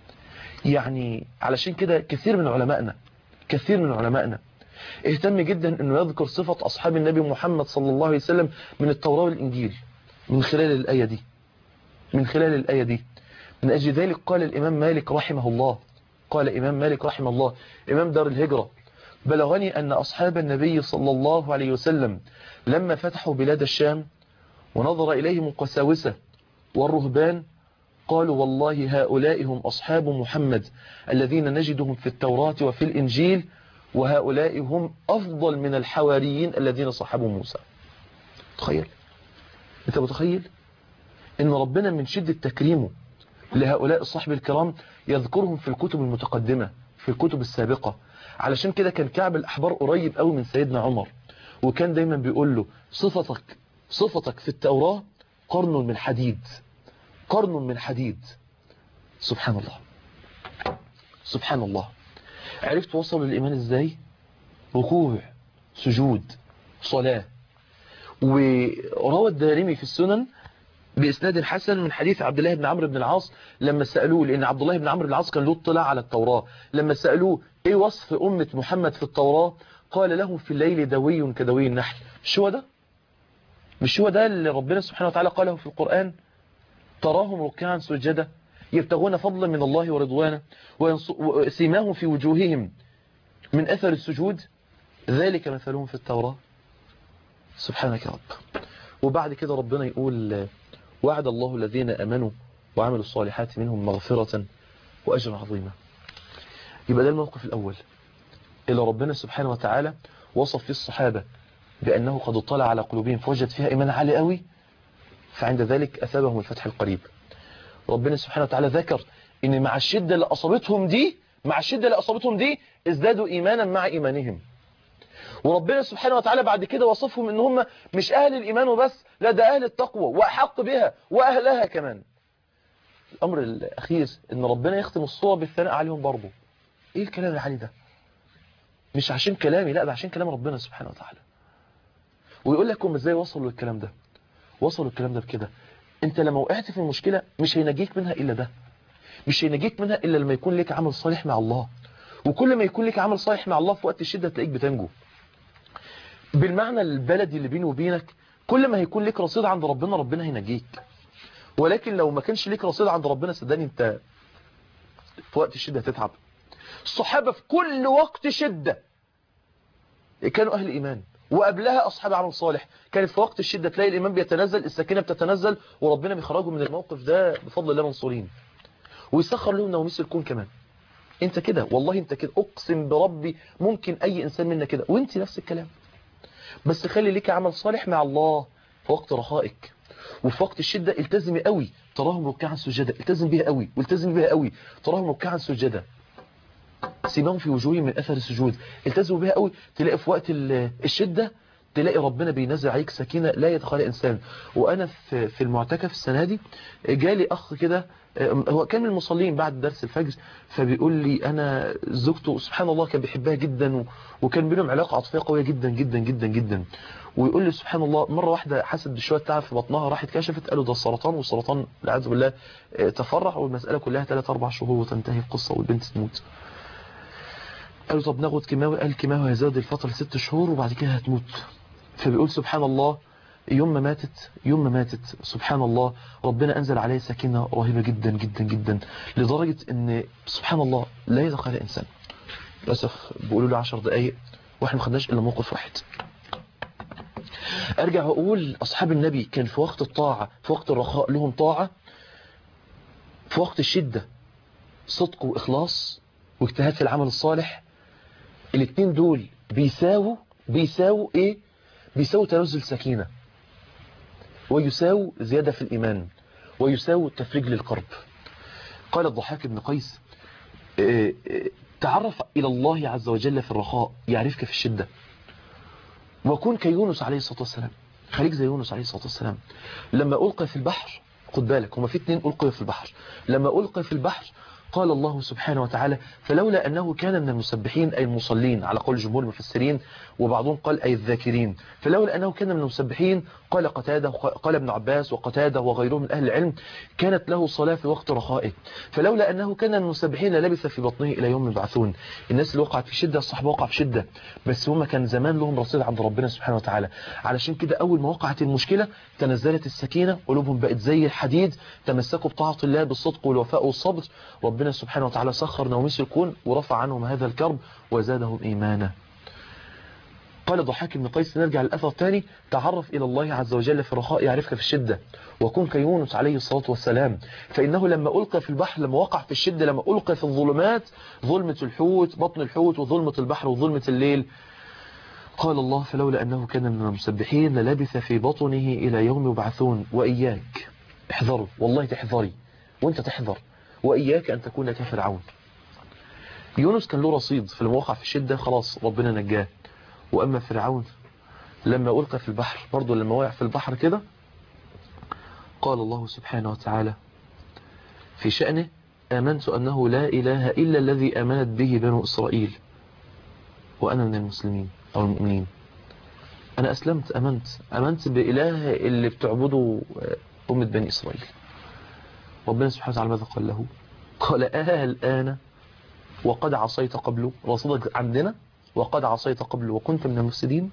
يعني علشان كده كثير من علمائنا كثير من علمائنا اهتم جدا انه يذكر صفة اصحاب النبي محمد صلى الله عليه وسلم من التوراة والانجيل من خلال الآية دي من خلال الآية دي من أجل ذلك قال الإمام مالك رحمه الله قال إمام مالك رحمه الله إمام دار الهجرة بلغني أن أصحاب النبي صلى الله عليه وسلم لما فتحوا بلاد الشام ونظر إليهم القساوسة والرهبان قالوا والله هؤلاء هم أصحاب محمد الذين نجدهم في التوراة وفي الإنجيل وهؤلاء هم أفضل من الحواريين الذين صحبوا موسى تخيل أنت متخيل إن ربنا من شدة تكريمه لهؤلاء الصحب الكرام يذكرهم في الكتب المتقدمة في الكتب السابقة علشان كده كان كعب الأحبار قريب قوي من سيدنا عمر وكان دايما بيقول له صفتك صفتك في التوراة قرن من حديد قرن من حديد سبحان الله سبحان الله عرفت وصل للإيمان ازاي ركوع سجود صلاة وروى الدارمي في السنن بإسناد حسن من حديث عبد الله بن عمرو بن العاص لما سألوه لأن عبد الله بن عمرو بن العاص كان له اطلاع على التوراة لما سألوه إيه وصف أمة محمد في التوراة قال لهم في الليل دوي كدوي النحل شو ده مش هو ده اللي ربنا سبحانه وتعالى قاله في القرآن تراهم ركعا سجدا يبتغون فضلا من الله ورضوانا وسيماهم في وجوههم من أثر السجود ذلك مثلهم في التوراة سبحانك يا رب وبعد كده ربنا يقول وعد الله الذين أمنوا وعملوا الصالحات منهم مغفرة وأجر عظيما يبقى ده الموقف الأول اللي ربنا سبحانه وتعالى وصف فيه الصحابة بأنه قد اطلع على قلوبهم فوجد فيها إيمان عالي قوي فعند ذلك أثابهم الفتح القريب ربنا سبحانه وتعالى ذكر ان مع الشدة اللي أصابتهم دي مع الشدة اللي أصابتهم دي ازدادوا إيمانا مع إيمانهم وربنا سبحانه وتعالى بعد كده وصفهم ان هم مش أهل الإيمان وبس لا ده أهل التقوى وأحق بها وأهلها كمان الأمر الأخير ان ربنا يختم الصورة بالثناء عليهم برضه ايه الكلام العالي ده مش عشان كلامي لا ده عشان كلام ربنا سبحانه وتعالى ويقول لكم ازاي وصلوا للكلام ده وصلوا الكلام ده بكده انت لما وقعت في المشكلة مش هينجيك منها الا ده مش هينجيك منها الا لما يكون لك عمل صالح مع الله وكل ما يكون لك عمل صالح مع الله في وقت الشدة تلاقيك بتنجو بالمعنى البلدي اللي بيني وبينك كل ما هيكون لك رصيد عند ربنا ربنا هينجيك ولكن لو ما كانش لك رصيد عند ربنا صدقني انت في وقت الشدة هتتعب الصحابة في كل وقت شدة كانوا أهل إيمان وقبلها أصحاب عمل صالح كانت في وقت الشدة تلاقي الإمام بيتنزل السكينة بتتنزل وربنا بيخرجهم من الموقف ده بفضل الله منصورين ويسخر لهم نوميس الكون كمان انت كده والله انت كده اقسم بربي ممكن اي انسان منا كده وانت نفس الكلام بس خلي ليك عمل صالح مع الله في وقت رخائك وفي وقت الشدة التزمي قوي تراهم ركعا سجدا التزم بيها قوي والتزم بيها قوي تراهم ركعا سجدا سيماهم في وجوههم من اثر السجود التزموا بيها قوي تلاقي في وقت الشدة تلاقي ربنا بينزل عليك سكينة لا يتخيلها إنسان وأنا في في المعتكف السنة دي جالي أخ كده هو كان من المصلين بعد درس الفجر فبيقول لي أنا زوجته سبحان الله كان بيحبها جدا وكان بينهم علاقة عاطفية قوية جدا جدا جدا جدا ويقول لي سبحان الله مرة واحدة حست بشوية تعب في بطنها راحت كشفت قالوا ده السرطان والسرطان والعياذ بالله تفرع والمسألة كلها 3 4 شهور وتنتهي القصة والبنت تموت قالوا طب ناخد كيماوي قال كيماوي هيزاد الفترة ست شهور وبعد كده هتموت فبيقول سبحان الله يوم ما ماتت يوم ما ماتت سبحان الله ربنا أنزل عليه سكينة رهيبة جدا جدا جدا لدرجة ان سبحان الله لا يتخيل إنسان للأسف بيقولوا له 10 دقايق واحنا ما خدناش إلا موقف واحد أرجع وأقول أصحاب النبي كان في وقت الطاعة في وقت الرخاء لهم طاعة في وقت الشدة صدق وإخلاص واجتهاد في العمل الصالح الاثنين دول بيساووا بيساووا ايه بيساووا تنزل سكينة ويساووا زيادة في الإيمان ويساووا تفريج للقرب قال الضحاك بن قيس اه اه تعرف إلى الله عز وجل في الرخاء يعرفك في الشدة وكن كيونس عليه الصلاة والسلام خليك زي يونس عليه الصلاة والسلام لما ألقى في البحر خد بالك هما في اتنين ألقوا في البحر لما ألقى في البحر قال الله سبحانه وتعالى فلولا أنه كان من المسبحين أي المصلين على قول جمهور المفسرين وبعضهم قال أي الذاكرين فلولا أنه كان من المسبحين قال قتادة قال ابن عباس وقتادة وغيرهم من أهل العلم كانت له صلاة في وقت رخائه فلولا أنه كان من المسبحين للبث في بطنه إلى يوم يبعثون الناس اللي وقعت في شدة الصحابة وقع في شدة بس هم كان زمان لهم رصيد عند ربنا سبحانه وتعالى علشان كده أول ما وقعت المشكلة تنزلت السكينة قلوبهم بقت زي الحديد تمسكوا بطاعة الله بالصدق والوفاء والصبر ربنا سبحانه وتعالى سخر نوميس الكون ورفع عنهم هذا الكرب وزادهم إيمانا قال ضحاك بن قيس نرجع للأثر الثاني تعرف إلى الله عز وجل في الرخاء يعرفك في الشدة وكن كيونس عليه الصلاة والسلام فإنه لما ألقى في البحر لما وقع في الشدة لما ألقى في الظلمات ظلمة الحوت بطن الحوت وظلمة البحر وظلمة الليل قال الله فلولا أنه كان من المسبحين للبث في بطنه إلى يوم يبعثون وإياك احذروا والله تحذري وانت تحذر وإياك أن تكون كفرعون يونس كان له رصيد فلما وقع في الشدة خلاص ربنا نجاه وأما فرعون لما ألقى في البحر برضه لما وقع في البحر كده قال الله سبحانه وتعالى في شأنه آمنت أنه لا إله إلا الذي آمنت به بنو إسرائيل وأنا من المسلمين أو المؤمنين أنا أسلمت أمنت أمنت بإله اللي بتعبده أمة بني إسرائيل ربنا سبحانه وتعالى ماذا قال له قال آه الآن وقد عصيت قبله رصدك عندنا وقد عصيت قبله وكنت من المفسدين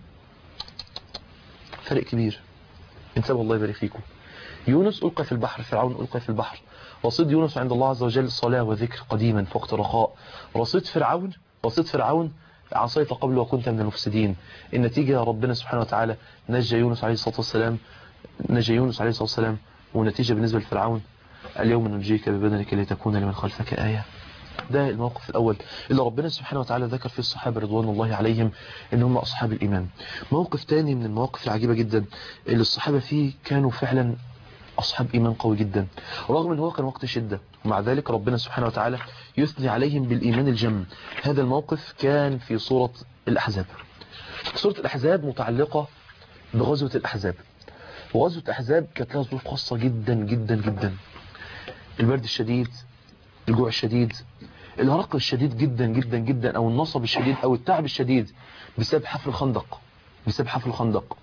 فرق كبير انتبهوا الله يبارك فيكم يونس ألقى في البحر فرعون ألقى في البحر رصيد يونس عند الله عز وجل صلاة وذكر قديما في وقت رخاء رصيد فرعون رصيد فرعون عصيت قبله وكنت من المفسدين النتيجة ربنا سبحانه وتعالى نجى يونس عليه الصلاة والسلام نجى يونس عليه الصلاة والسلام والنتيجة بالنسبة لفرعون اليوم ننجيك ببدنك لتكون لمن خلفك آية ده الموقف الأول اللي ربنا سبحانه وتعالى ذكر فيه الصحابة رضوان الله عليهم إن هم أصحاب الإيمان موقف تاني من المواقف العجيبة جدا اللي الصحابة فيه كانوا فعلا أصحاب إيمان قوي جدا رغم أن هو كان وقت شدة ومع ذلك ربنا سبحانه وتعالى يثني عليهم بالإيمان الجم هذا الموقف كان في سورة الأحزاب سورة الأحزاب متعلقة بغزوة الأحزاب وغزوة الأحزاب كانت لها ظروف خاصة جدا جدا جدا البرد الشديد الجوع الشديد الهرق الشديد جدا جدا جدا او النصب الشديد او التعب الشديد بسبب حفر الخندق بسبب حفر الخندق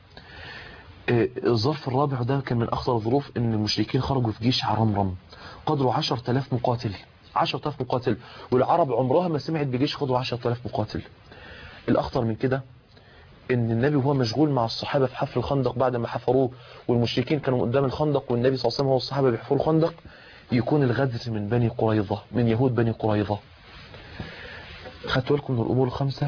الظرف الرابع ده كان من اخطر الظروف ان المشركين خرجوا في جيش عرمرم قدروا 10000 مقاتل 10000 مقاتل والعرب عمرها ما سمعت بجيش قدروا 10000 مقاتل الاخطر من كده ان النبي وهو مشغول مع الصحابة في حفر الخندق بعد ما حفروه والمشركين كانوا قدام الخندق والنبي صلى الله عليه وسلم والصحابة بيحفروا الخندق يكون الغدر من بني قريظة من يهود بني قريظة خدتوا لكم من الأمور الخمسة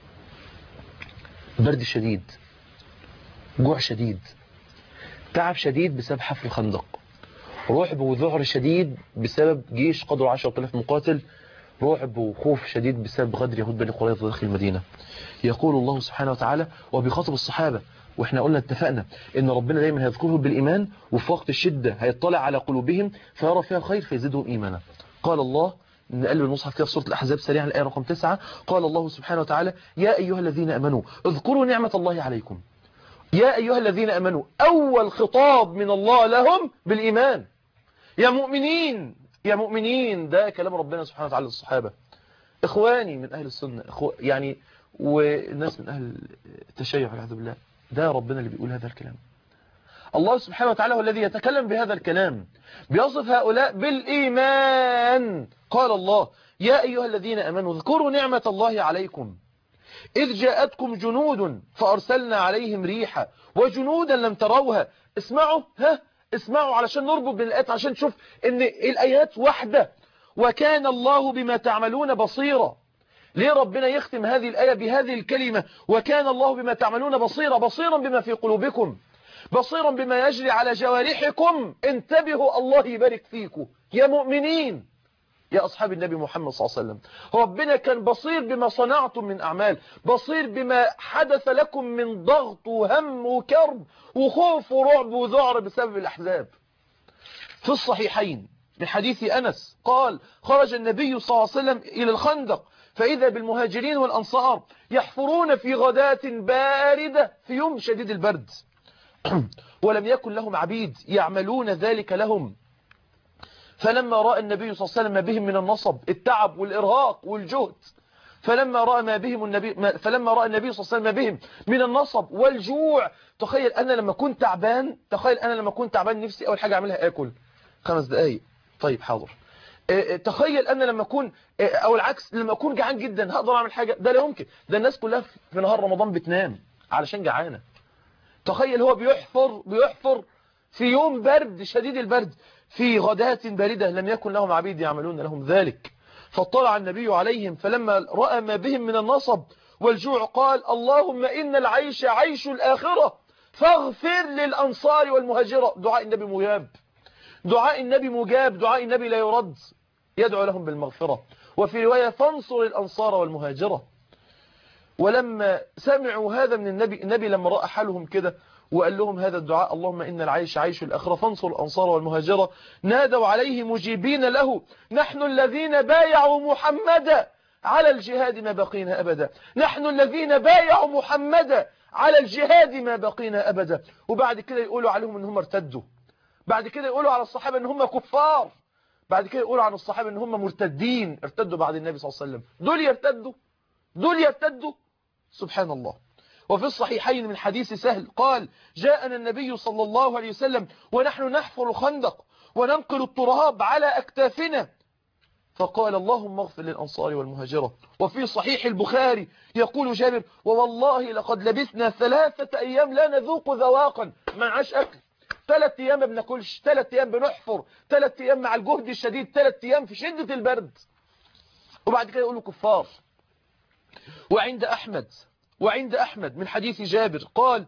برد شديد جوع شديد تعب شديد بسبب حفر الخندق رعب وذعر شديد بسبب جيش قدره 10000 مقاتل رعب وخوف شديد بسبب غدر يهود بني قريظة داخل المدينة يقول الله سبحانه وتعالى وبيخاطب الصحابة واحنا قلنا اتفقنا ان ربنا دايما هيذكرهم بالايمان وفي وقت الشدة هيطلع على قلوبهم فيرى فيها الخير فيزيدهم ايمانا قال الله نقلب المصحف كده في سورة الأحزاب سريعا الآية رقم 9 قال الله سبحانه وتعالى يا أيها الذين أمنوا اذكروا نعمة الله عليكم يا أيها الذين أمنوا أول خطاب من الله لهم بالإيمان يا مؤمنين يا مؤمنين ده كلام ربنا سبحانه وتعالى للصحابة إخواني من أهل السنة إخو يعني والناس من أهل التشيع والعياذ بالله ده ربنا اللي بيقول هذا الكلام الله سبحانه وتعالى هو الذي يتكلم بهذا الكلام بيصف هؤلاء بالإيمان قال الله يا أيها الذين أمنوا اذكروا نعمة الله عليكم إذ جاءتكم جنود فأرسلنا عليهم ريحا وجنودا لم تروها اسمعوا ها اسمعوا علشان نربط بين الآيات عشان نشوف ان الآيات واحدة وكان الله بما تعملون بصيرا ليه ربنا يختم هذه الآية بهذه الكلمة وكان الله بما تعملون بصيرا بصيرا بما في قلوبكم بصيرا بما يجري على جوارحكم انتبهوا الله يبارك فيكم يا مؤمنين يا أصحاب النبي محمد صلى الله عليه وسلم ربنا كان بصير بما صنعتم من أعمال بصير بما حدث لكم من ضغط وهم وكرب وخوف ورعب وذعر بسبب الأحزاب في الصحيحين من حديث أنس قال خرج النبي صلى الله عليه وسلم إلى الخندق فإذا بالمهاجرين والأنصار يحفرون في غداة باردة في يوم شديد البرد ولم يكن لهم عبيد يعملون ذلك لهم فلما رأى النبي صلى الله عليه وسلم ما بهم من النصب التعب والإرهاق والجهد فلما رأى ما بهم النبي ما فلما رأى النبي صلى الله عليه وسلم ما بهم من النصب والجوع تخيل أنا لما كنت تعبان تخيل أنا لما كنت تعبان نفسي أول حاجة أعملها آكل خمس دقايق طيب حاضر تخيل أنا لما أكون أو العكس لما أكون جعان جدا هقدر أعمل حاجة ده لا يمكن ده الناس كلها في نهار رمضان بتنام علشان جعانة تخيل هو بيحفر بيحفر في يوم برد شديد البرد في غداة باردة لم يكن لهم عبيد يعملون لهم ذلك فاطلع النبي عليهم فلما رأى ما بهم من النصب والجوع قال اللهم إن العيش عيش الآخرة فاغفر للأنصار والمهاجرة دعاء النبي مجاب دعاء النبي مجاب دعاء النبي لا يرد يدعو لهم بالمغفرة وفي رواية فانصر الأنصار والمهاجرة ولما سمعوا هذا من النبي النبي لما رأى حالهم كده وقال لهم هذا الدعاء اللهم إن العيش عيش الآخرة فانصر الأنصار والمهاجرة نادوا عليه مجيبين له نحن الذين بايعوا محمدا على الجهاد ما بقينا أبدا نحن الذين بايعوا محمدا على الجهاد ما بقينا أبدا وبعد كده يقولوا عليهم ان هم ارتدوا بعد كده يقولوا على الصحابة ان هم كفار بعد كده يقولوا عن الصحابة ان هم مرتدين ارتدوا بعد النبي صلى الله عليه وسلم دول يرتدوا دول يرتدوا سبحان الله وفي الصحيحين من حديث سهل قال جاءنا النبي صلى الله عليه وسلم ونحن نحفر خندق وننقل التراب على أكتافنا فقال اللهم اغفر للأنصار والمهاجرة وفي صحيح البخاري يقول جابر ووالله لقد لبثنا ثلاثة أيام لا نذوق ذواقا ما عاش أكل ثلاث أيام ما بناكلش ثلاث أيام بنحفر ثلاث أيام مع الجهد الشديد ثلاث أيام في شدة البرد وبعد كده يقولوا كفار وعند أحمد وعند أحمد من حديث جابر قال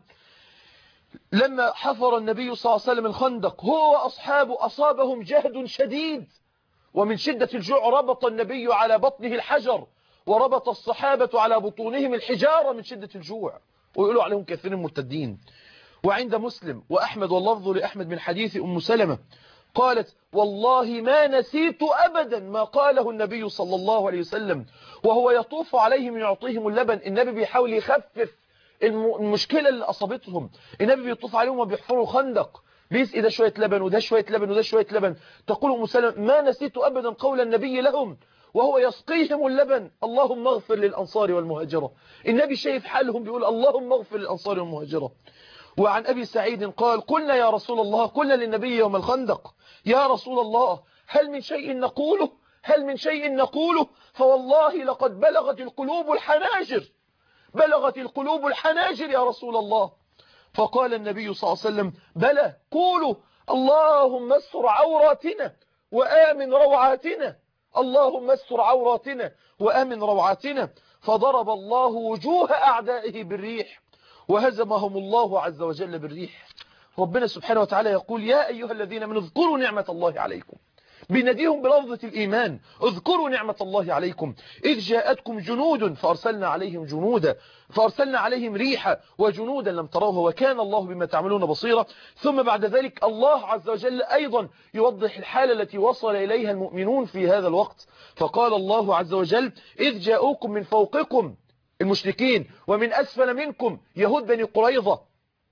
لما حفر النبي صلى الله عليه وسلم الخندق هو وأصحابه أصابهم جهد شديد ومن شدة الجوع ربط النبي على بطنه الحجر وربط الصحابة على بطونهم الحجارة من شدة الجوع ويقولوا عليهم كثير مرتدين وعند مسلم وأحمد واللفظ لأحمد من حديث أم سلمة قالت والله ما نسيت أبدا ما قاله النبي صلى الله عليه وسلم وهو يطوف عليهم يعطيهم اللبن النبي بيحاول يخفف المشكلة اللي أصابتهم النبي بيطوف عليهم وبيحفروا خندق بيسقي ده شوية لبن وده شوية لبن وده شوية لبن تقول أم سلمة ما نسيت أبدا قول النبي لهم وهو يسقيهم اللبن اللهم اغفر للأنصار والمهاجرة النبي شايف حالهم بيقول اللهم اغفر للأنصار والمهاجرة وعن أبي سعيد قال قلنا يا رسول الله قلنا للنبي يوم الخندق يا رسول الله هل من شيء نقوله هل من شيء نقوله فوالله لقد بلغت القلوب الحناجر بلغت القلوب الحناجر يا رسول الله فقال النبي صلى الله عليه وسلم بلى قولوا اللهم استر عوراتنا وآمن روعاتنا اللهم استر عوراتنا وآمن روعاتنا فضرب الله وجوه أعدائه بالريح وهزمهم الله عز وجل بالريح ربنا سبحانه وتعالى يقول يا أيها الذين من اذكروا نعمة الله عليكم بنديهم بلفظة الإيمان اذكروا نعمة الله عليكم إذ جاءتكم جنود فأرسلنا عليهم جنودا فأرسلنا عليهم ريحا وجنودا لم تروها وكان الله بما تعملون بصيرا ثم بعد ذلك الله عز وجل أيضا يوضح الحالة التي وصل إليها المؤمنون في هذا الوقت فقال الله عز وجل إذ جاءوكم من فوقكم المشركين ومن أسفل منكم يهود بني قريظة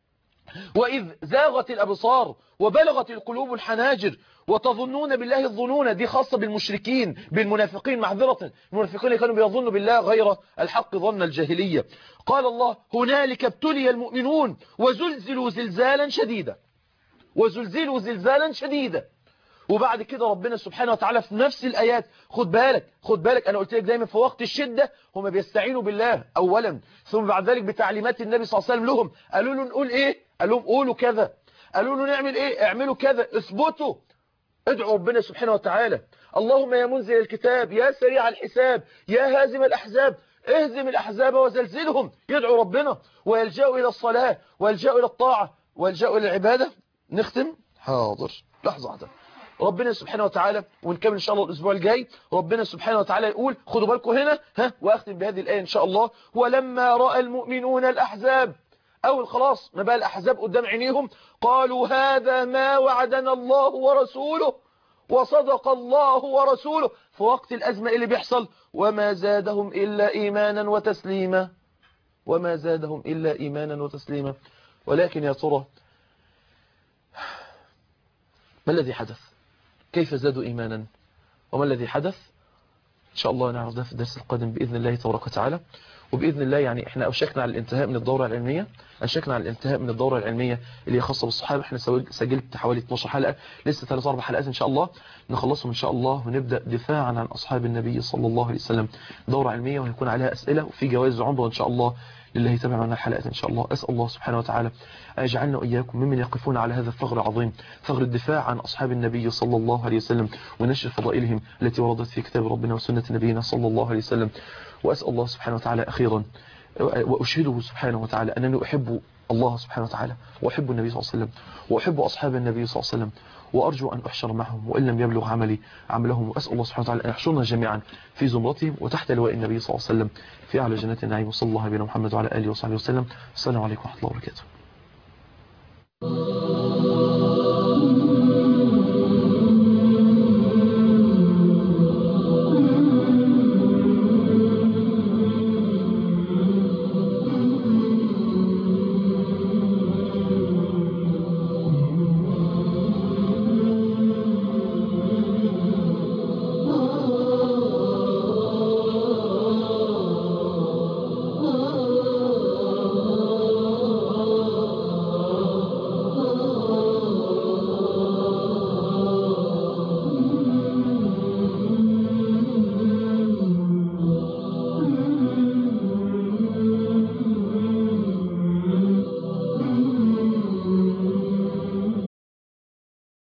وإذ زاغت الأبصار وبلغت القلوب الحناجر وتظنون بالله الظنون دي خاصة بالمشركين بالمنافقين معذرة المنافقين كانوا بيظنوا بالله غير الحق ظن الجاهلية قال الله هنالك ابتلي المؤمنون وزلزلوا زلزالا شديدا وزلزلوا زلزالا شديدا وبعد كده ربنا سبحانه وتعالى في نفس الآيات خد بالك خد بالك أنا قلت لك دايما في وقت الشدة هم بيستعينوا بالله أولا ثم بعد ذلك بتعليمات النبي صلى الله عليه وسلم لهم قالوا له نقول إيه قالوا لهم قولوا كذا قالوا له نعمل إيه اعملوا كذا اثبتوا ادعوا ربنا سبحانه وتعالى اللهم يا منزل الكتاب يا سريع الحساب يا هازم الأحزاب اهزم الأحزاب وزلزلهم يدعوا ربنا ويلجأوا إلى الصلاة ويلجأوا إلى الطاعة ويلجأوا إلى العبادة نختم حاضر لحظة واحدة ربنا سبحانه وتعالى ونكمل إن شاء الله الأسبوع الجاي ربنا سبحانه وتعالى يقول خدوا بالكم هنا ها وأختم بهذه الآية إن شاء الله ولما رأى المؤمنون الأحزاب أول خلاص ما بقى الأحزاب قدام عينيهم قالوا هذا ما وعدنا الله ورسوله وصدق الله ورسوله في وقت الأزمة اللي بيحصل وما زادهم إلا إيمانا وتسليما وما زادهم إلا إيمانا وتسليما ولكن يا ترى ما الذي حدث كيف زادوا إيمانا وما الذي حدث إن شاء الله نعرف ده في الدرس القادم بإذن الله تبارك وتعالى وبإذن الله يعني احنا أوشكنا على الانتهاء من الدورة العلمية أوشكنا على الانتهاء من الدورة العلمية اللي هي خاصة بالصحابة احنا سجلت حوالي 12 حلقة لسه 3 4 حلقات إن شاء الله نخلصهم إن شاء الله ونبدأ دفاعا عن أصحاب النبي صلى الله عليه وسلم دورة علمية وهيكون عليها أسئلة وفي جوائز عمره إن شاء الله لله يتابع معنا الحلقات إن شاء الله أسأل الله سبحانه وتعالى أن يجعلنا وإياكم ممن يقفون على هذا الثغر العظيم ثغر الدفاع عن أصحاب النبي صلى الله عليه وسلم ونشر فضائلهم التي وردت في كتاب ربنا وسنة نبينا صلى الله عليه وسلم وأسأل الله سبحانه وتعالى أخيرا وأشهده سبحانه وتعالى أنني أحب الله سبحانه وتعالى وأحب النبي صلى الله عليه وسلم وأحب أصحاب النبي صلى الله عليه وسلم وأرجو أن أحشر معهم وإن لم يبلغ عملي عملهم وأسأل الله سبحانه وتعالى أن يحشرنا جميعا في زمرتهم وتحت لواء النبي صلى الله عليه وسلم في أعلى جنات النعيم وصلى الله على محمد وعلى آله وصحبه وسلم السلام عليكم ورحمة الله وبركاته